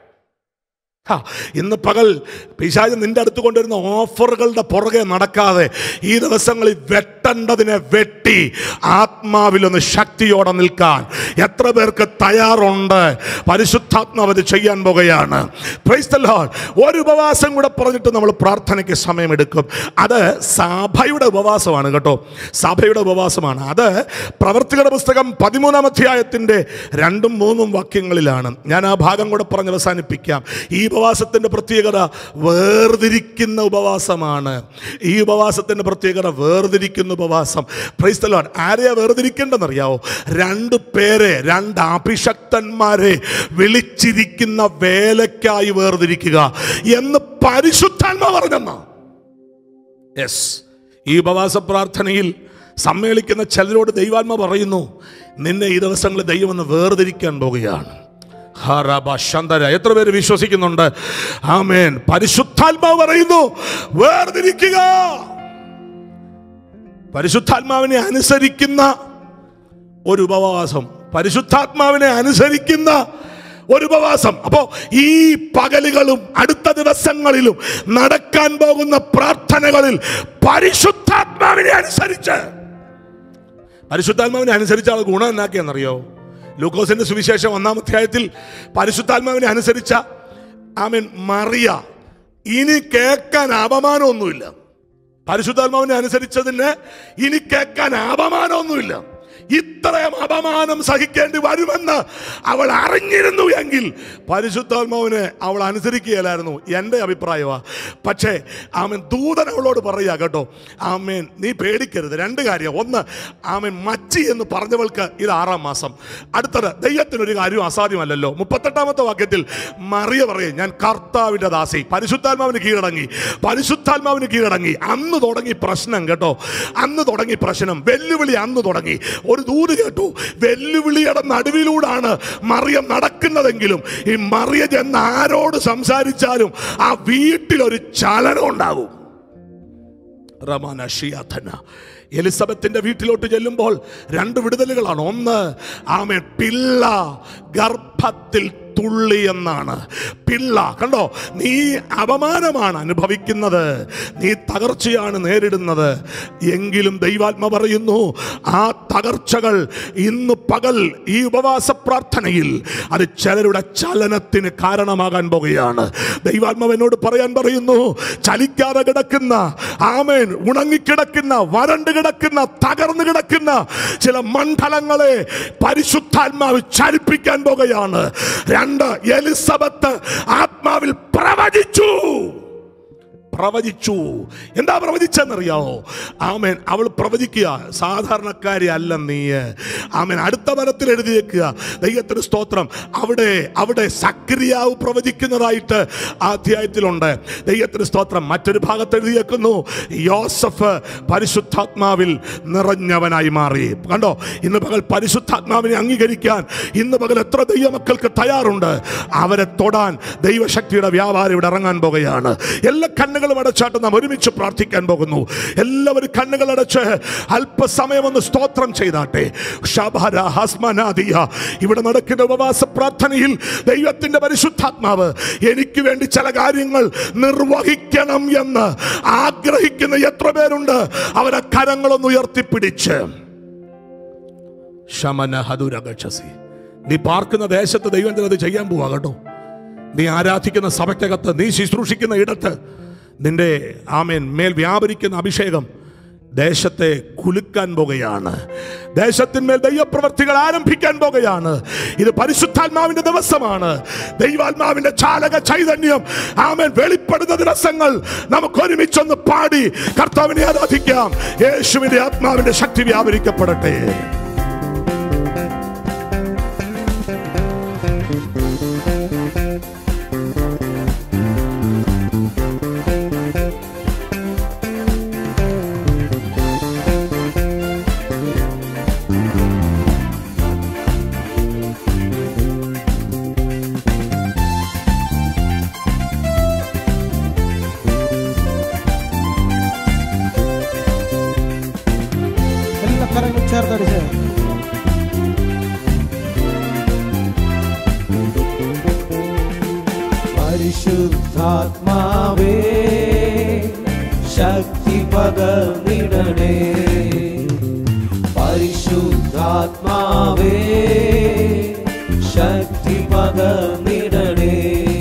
Speaker 1: ഹാ, ഇന്ന് പകൽ പിശാച് നിന്റെ അടുത്ത് കൊണ്ടുവരുന്ന ഓഫറുകളുടെ പുറകെ നടക്കാതെ ഈ ദിവസങ്ങളിൽ വെട്ടേണ്ടതിനെ വെട്ടി ആത്മാവിലൊന്ന് ശക്തിയോടെ നിൽക്കാൻ എത്ര പേർക്ക് തയ്യാറുണ്ട് പരിശുദ്ധാത്മാവ് അത് ചെയ്യാൻ പോകുകയാണ് Praise the Lord. ഒരു ഉപവാസം കൂടെ പറഞ്ഞിട്ട് നമ്മൾ പ്രാർത്ഥനയ്ക്ക് സമയമെടുക്കും അത് സഭയുടെ ഉപവാസമാണ് കേട്ടോ സഭയുടെ ഉപവാസമാണ് അത് പ്രവർത്തികളുടെ പുസ്തകം പതിമൂന്നാം അധ്യായത്തിൻ്റെ രണ്ടും മൂന്നും വാക്യങ്ങളിലാണ് ഞാൻ ആ ഭാഗം കൂടെ പറഞ്ഞ് അവസാനിപ്പിക്കാം ഈ ഉപവാസത്തിൻ്റെ പ്രത്യേകത വേർതിരിക്കുന്ന ഉപവാസമാണ് ഈ ഉപവാസത്തിൻ്റെ പ്രത്യേകത വേർതിരിക്കുന്ന ഉപവാസം പ്രൈസ് ലോഡ് ആരെയാ വേർതിരിക്കേണ്ടെന്നറിയാവോ രണ്ട് പേരെ രണ്ട് അഭിഷക്തന്മാരെ വിളിച്ചിരിക്കുന്ന വേലയ്ക്കായി വേർതിരിക്കുക എന്ന് പരിശുദ്ധാത്മ പറഞ്ഞെന്നാ യെസ് ഈ ഉപവാസ പ്രാർത്ഥനയിൽ സമ്മേളിക്കുന്ന ചിലരോട് ദൈവാത്മ പറയുന്നു നിന്നെ ഈ ദിവസങ്ങളിൽ ദൈവം ഒന്ന് വേർതിരിക്കാൻ പോകുകയാണ് ഹറബ ശന്തര എത്ര പേര് വിശ്വസിക്കുന്നുണ്ട് ആമേൻ പരിശുദ്ധാത്മാവ് പറയുന്നു വേർതിരിക്കുക പരിശുദ്ധാത്മാവിനെ അനുസരിക്കുന്ന ഒരു ഉപവാസം പരിശുദ്ധാത്മാവിനെ അനുസരിക്കുന്ന ഒരു ഉപവാസം അപ്പോ ഈ പകലുകളും അടുത്ത ദിവസങ്ങളിലും നടക്കാൻ പോകുന്ന പ്രാർത്ഥനകളിൽ പരിശുദ്ധാത്മാവിനെ അനുസരിച്ച് പരിശുദ്ധാത്മാവിനെ അനുസരിച്ച ആൾ ഗുണം എന്നാക്കിയെന്നറിയോ ലൂക്കോസിന്റെ സുവിശേഷം ഒന്നാം അധ്യായത്തിൽ പരിശുദ്ധാത്മാവിനെ അനുസരിച്ച ആമീൻ മറിയ ഇനി കേൾക്കാൻ അപമാനമൊന്നുമില്ല പരിശുദ്ധാത്മാവിനെ അനുസരിച്ചതിന് ഇനി കേൾക്കാൻ അപമാനമൊന്നുമില്ല ഇത്രയും അപമാനം സഹിക്കേണ്ടി വരുമെന്ന് അവൾ അറിഞ്ഞിരുന്നു എങ്കിൽ പരിശുദ്ധാത്മാവിനെ അവൾ അനുസരിക്കുകയില്ലായിരുന്നു എൻ്റെ അഭിപ്രായമാ പക്ഷേ ആമൻ ദൂതൻ അവളോട് പറയുക കേട്ടോ ആമേൻ നീ പേടിക്കരുത് രണ്ട് കാര്യം ഒന്ന് ആമൻ മച്ചി എന്ന് പറഞ്ഞവൾക്ക് ഇത് ആറാം മാസം അടുത്തത് ദൈവത്തിനൊരു കാര്യം അസാധ്യമല്ലല്ലോ മുപ്പത്തെട്ടാമത്തെ വാക്യത്തിൽ മറിയ പറയും ഞാൻ കർത്താവിൻ്റെ ദാസി പരിശുദ്ധാത്മാവിന് കീഴടങ്ങി പരിശുദ്ധാത്മാവിന് കീഴടങ്ങി അന്ന് തുടങ്ങി പ്രശ്നം കേട്ടോ അന്ന് തുടങ്ങി പ്രശ്നം വെല്ലുവിളി അന്ന് തുടങ്ങി ഒരു ദൂത് കേട്ടു വെല്ലുവിളിയുടെ നടുവിലൂടാണ് മറിയം നടക്കുന്നതെങ്കിലും ഈ മറിയ ചെന്ന് ആരോട് സംസാരിച്ചാലും ആ വീട്ടിലൊരു ചലനം ഉണ്ടാവും റമാന ഷിയാഥന എലിസബത്തിന്റെ വീട്ടിലോട്ട് ചെല്ലുമ്പോൾ രണ്ട് വിടുതലുകളാണ് ഒന്ന് ആമേ പിള്ള ഗർഭത്തിൽ തുള്ളി എന്നാണ് പിള്ള കണ്ടോ നീ അപമാനമാണ് അനുഭവിക്കുന്നത് നീ തകർച്ചയാണ് നേരിടുന്നത് എങ്കിലും ദൈവാത്മ പറയുന്നു ആ തകർച്ചകൾ ഇന്ന് പകൽ ഈ ഉപവാസ പ്രാർത്ഥനയിൽ അത് ചിലരുടെ ചലനത്തിന് കാരണമാകാൻ പോകുകയാണ് ദൈവാത്മാവ് എന്നോട് പറയാൻ പറയുന്നു ചലിക്കാതെ കിടക്കുന്ന ആമേൻ ഉണങ്ങിക്കിടക്കുന്ന വരണ്ട് കിടക്കുന്ന തകർന്നു കിടക്കുന്ന ചില മണ്ഡലങ്ങളെ പരിശുദ്ധാത്മാവ് ചലിപ്പിക്കാൻ പോകുകയാണ് രണ്ട് എലിസബത്ത് ആത്മാവിൽ പ്രവചിച്ചു പ്രവചിച്ചു എന്താ പ്രവചിച്ചെന്നറിയാമോ ആമേൻ അവൾ പ്രവചിക്കുക സാധാരണക്കാരി അല്ല നീ ആമേൻ അടുത്ത വനത്തിൽ എഴുതിയേക്കുക ദൈവത്തിന് സ്തോത്രം അവിടെ അവിടെ സക്രിയാവ് പ്രവചിക്കുന്നതായിട്ട് ആ അധ്യായത്തിലുണ്ട് ദൈവത്തിന് സ്തോത്രം മറ്റൊരു ഭാഗത്ത് എഴുതിയേക്കുന്നു യോസഫ് പരിശുദ്ധാത്മാവിൽ നിറഞ്ഞവനായി മാറി കണ്ടോ ഇന്ന് പകൽ പരിശുദ്ധാത്മാവിനെ അംഗീകരിക്കാൻ ഇന്ന് പകൽ എത്ര ദൈവമക്കൾക്ക് തയ്യാറുണ്ട് അവരെ തൊടാൻ ദൈവശക്തിയുടെ വ്യാപാരം ഇവിടെ ഇറങ്ങാൻ പോകുകയാണ് എല്ലാ കണ്ണുകളും അടച്ചാട്ട് നാം ഒരുമിച്ച് പ്രാർത്ഥിക്കാൻ പോകുന്നു എല്ലാവരും കണ്ണുകൾ അടച്ച് അല്പസമയം ഒന്ന് സ്തോത്രം ചെയ്താട്ടെ ശബര ഹസ്മനാദിയ ഇവിടെ നടക്കുന്ന ഉപവാസ പ്രാർത്ഥനയിൽ ദൈവത്തിന്റെ പരിശുദ്ധാത്മാവ് എനിക്ക് വേണ്ടി ചില കാര്യങ്ങൾ നിർവഹിക്കണം എന്ന് ആഗ്രഹിക്കുന്ന എത്ര പേരുണ്ട് അവരെ കരങ്ങളൊന്ന് ഉയർത്തിപ്പിടിച്ച് ശമന ഹതുരകക്ഷസി നീ പാർക്കുന്ന ദേശത്ത് ദൈവം അത് ചെയ്യാൻ പോവാ കേട്ടോ നീ ആരാധിക്കുന്ന സഭയ്ക്കകത്ത് നീ ശുശ്രൂഷിക്കുന്ന ഇടത്ത് നിന്റെ ആമേൻ മേൽ വ്യാപരിക്കുന്ന അഭിഷേകം ദേശത്തെ കുലുക്കാൻ പോകുകയാണ് ദേശത്തിന്മേൽ ദൈവപ്രവർത്തികൾ ആരംഭിക്കാൻ പോകുകയാണ് ഇത് പരിശുദ്ധാത്മാവിന്റെ ദിവസമാണ് ദൈവാത്മാവിന്റെ ചാലക ചൈതന്യം ആമേൻ വെളിപ്പെടുന്ന ദിവസങ്ങൾ നമുക്ക് ഒരുമിച്ചൊന്ന് പാടി കർത്താവിനെ ആരാധിക്കാം യേശുവിന്റെ ആത്മാവിന്റെ ശക്തി വ്യാപരിക്കപ്പെടട്ടെ
Speaker 2: എല്ലാ കരങ്ങളും ചേർത്തടിച്ച് പരിശുദ്ധാത്മാവേ ശക്തി പകർന്നിടണേ പരിശുദ്ധാത്മാവേ ശക്തി പകർന്നിടണേ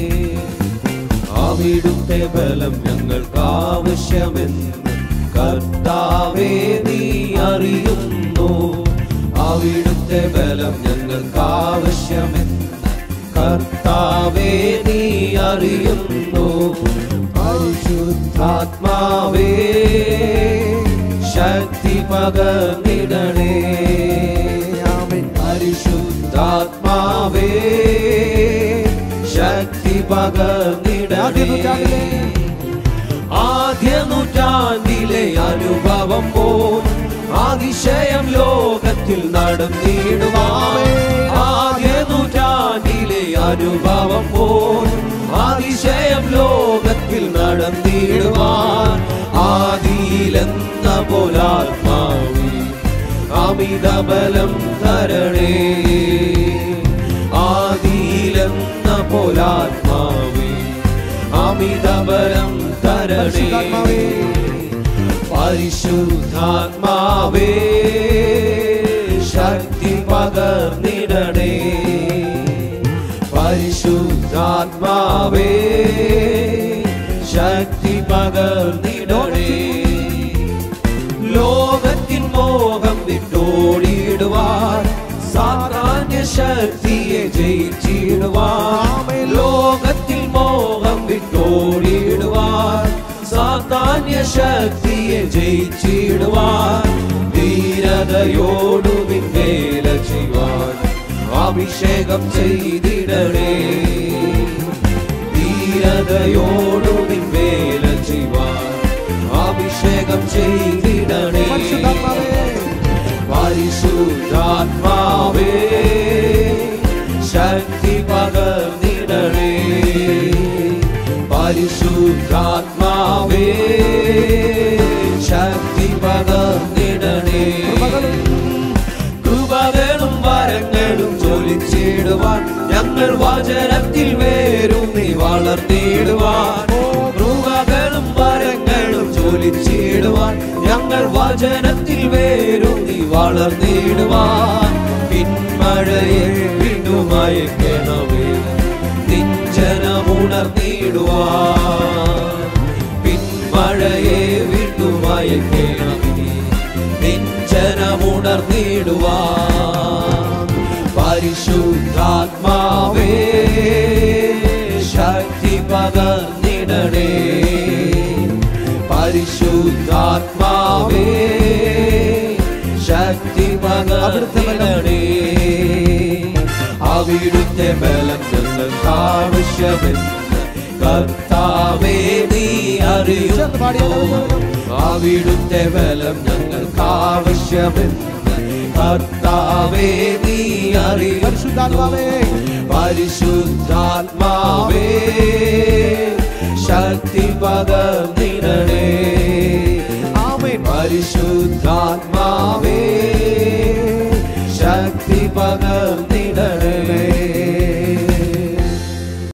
Speaker 2: അവിടുത്തെ ബലം ഞങ്ങൾക്ക് ആവശ്യമെന്ന് കർത്താവേ നീ അറിയുന്നു അവിടുത്തെ ബലം ഞങ്ങൾക്ക് ആവശ്യമെന്ന് കർത്താവേ നീ അറിയുന്നു പരിശുദ്ധാത്മാവേ ശക്തി പകർന്നിടണേ ആമേൻ പരിശുദ്ധാത്മാവേ ശക്തി പകർന്നിടണേ ആദ്യ നൂറ്റാണ്ടിലെ അനുഭവം പോ അതിശയം ലോകത്തിൽ നടന്നിടുവാമേ ആദ്യ നൂറ്റാണ്ടിലെ അനുഭവം പോ അതിശയം ലോകത്തിൽ നടന്നിടുവാൻ ആദിയിലെന്ന പോലാത്മാവി അമിത ബലം തരണേ ആദിയിലെന്ന പോലാത്മാവി അമിത ബലം തരണേ പരിശുദ്ധാത്മാവേ ശക്തി പകർന്നിടണേ പരിശുദ്ധാത്മാവേ ശക്തി പകർന്നിടണേ ലോകത്തിൻ മോഹം വിട്ടോടിയിടുവാ ശക്തിയെ ജയിച്ചിടുവാൻ ലോകത്തിൽ മോഹം വിട്ടോടിയിടുവാൻ സാധാന്യ ശക്തിയെ ജയിച്ചിടുവാൻ ധീരതയോടു വേല ചെയ്യുവാൻ അഭിഷേകം ചെയ്തിടണേ ധീരതയോടു വേല ചെയ്യുവാൻ അഭിഷേകം ചെയ്തിടണേ പരിശുദ്ധാത്മാവേ ശക്തി പകർന്നിടണേ പരിശുദ്ധാത്മാവേ ശക്തി പകർന്നിടണേ കൃപകളും വരങ്ങളും ചൊലിച്ചിടുവാൻ ഞങ്ങൾ വചനത്തിൽ വേരും നീ വളർത്തിയിടുവാൻ കൃപകളും വരങ്ങളും ചൊലിച്ചിടുവാൻ ഞങ്ങൾ വചനത്തിൽ വേരും നീ വളർന്നിടുവാൻ പിന്മഴയെ വീണ്ടുമയക്കണമേ നിഞ്ചനമുണർന്നിടുവാൻ പിന്മഴയെ വീണ്ടുമയക്കണമേ നെഞ്ചനമുണർന്നിടുവാൻ പരിശുദ്ധാത്മാവേ ശക്തി പകർന്നിടണേ പരിശുദ്ധാത്മാവേ ശക്തി പകർന്നിടണേ അവിടുത്തെ ബലം ഞങ്ങൾക്ക് ആവശ്യമെന്ന് കർത്താവേ നീ അറിയുന്നു അവിടുത്തെ ബലം ഞങ്ങൾക്ക് ആവശ്യമെന്ന് കർത്താവേ നീ അറിയുന്നു പരിശുദ്ധാത്മാവേ ശക്തി പകർന്നിടണേ ആമേൻ പരിശുദ്ധാത്മാവേ ശക്തി പകർന്നി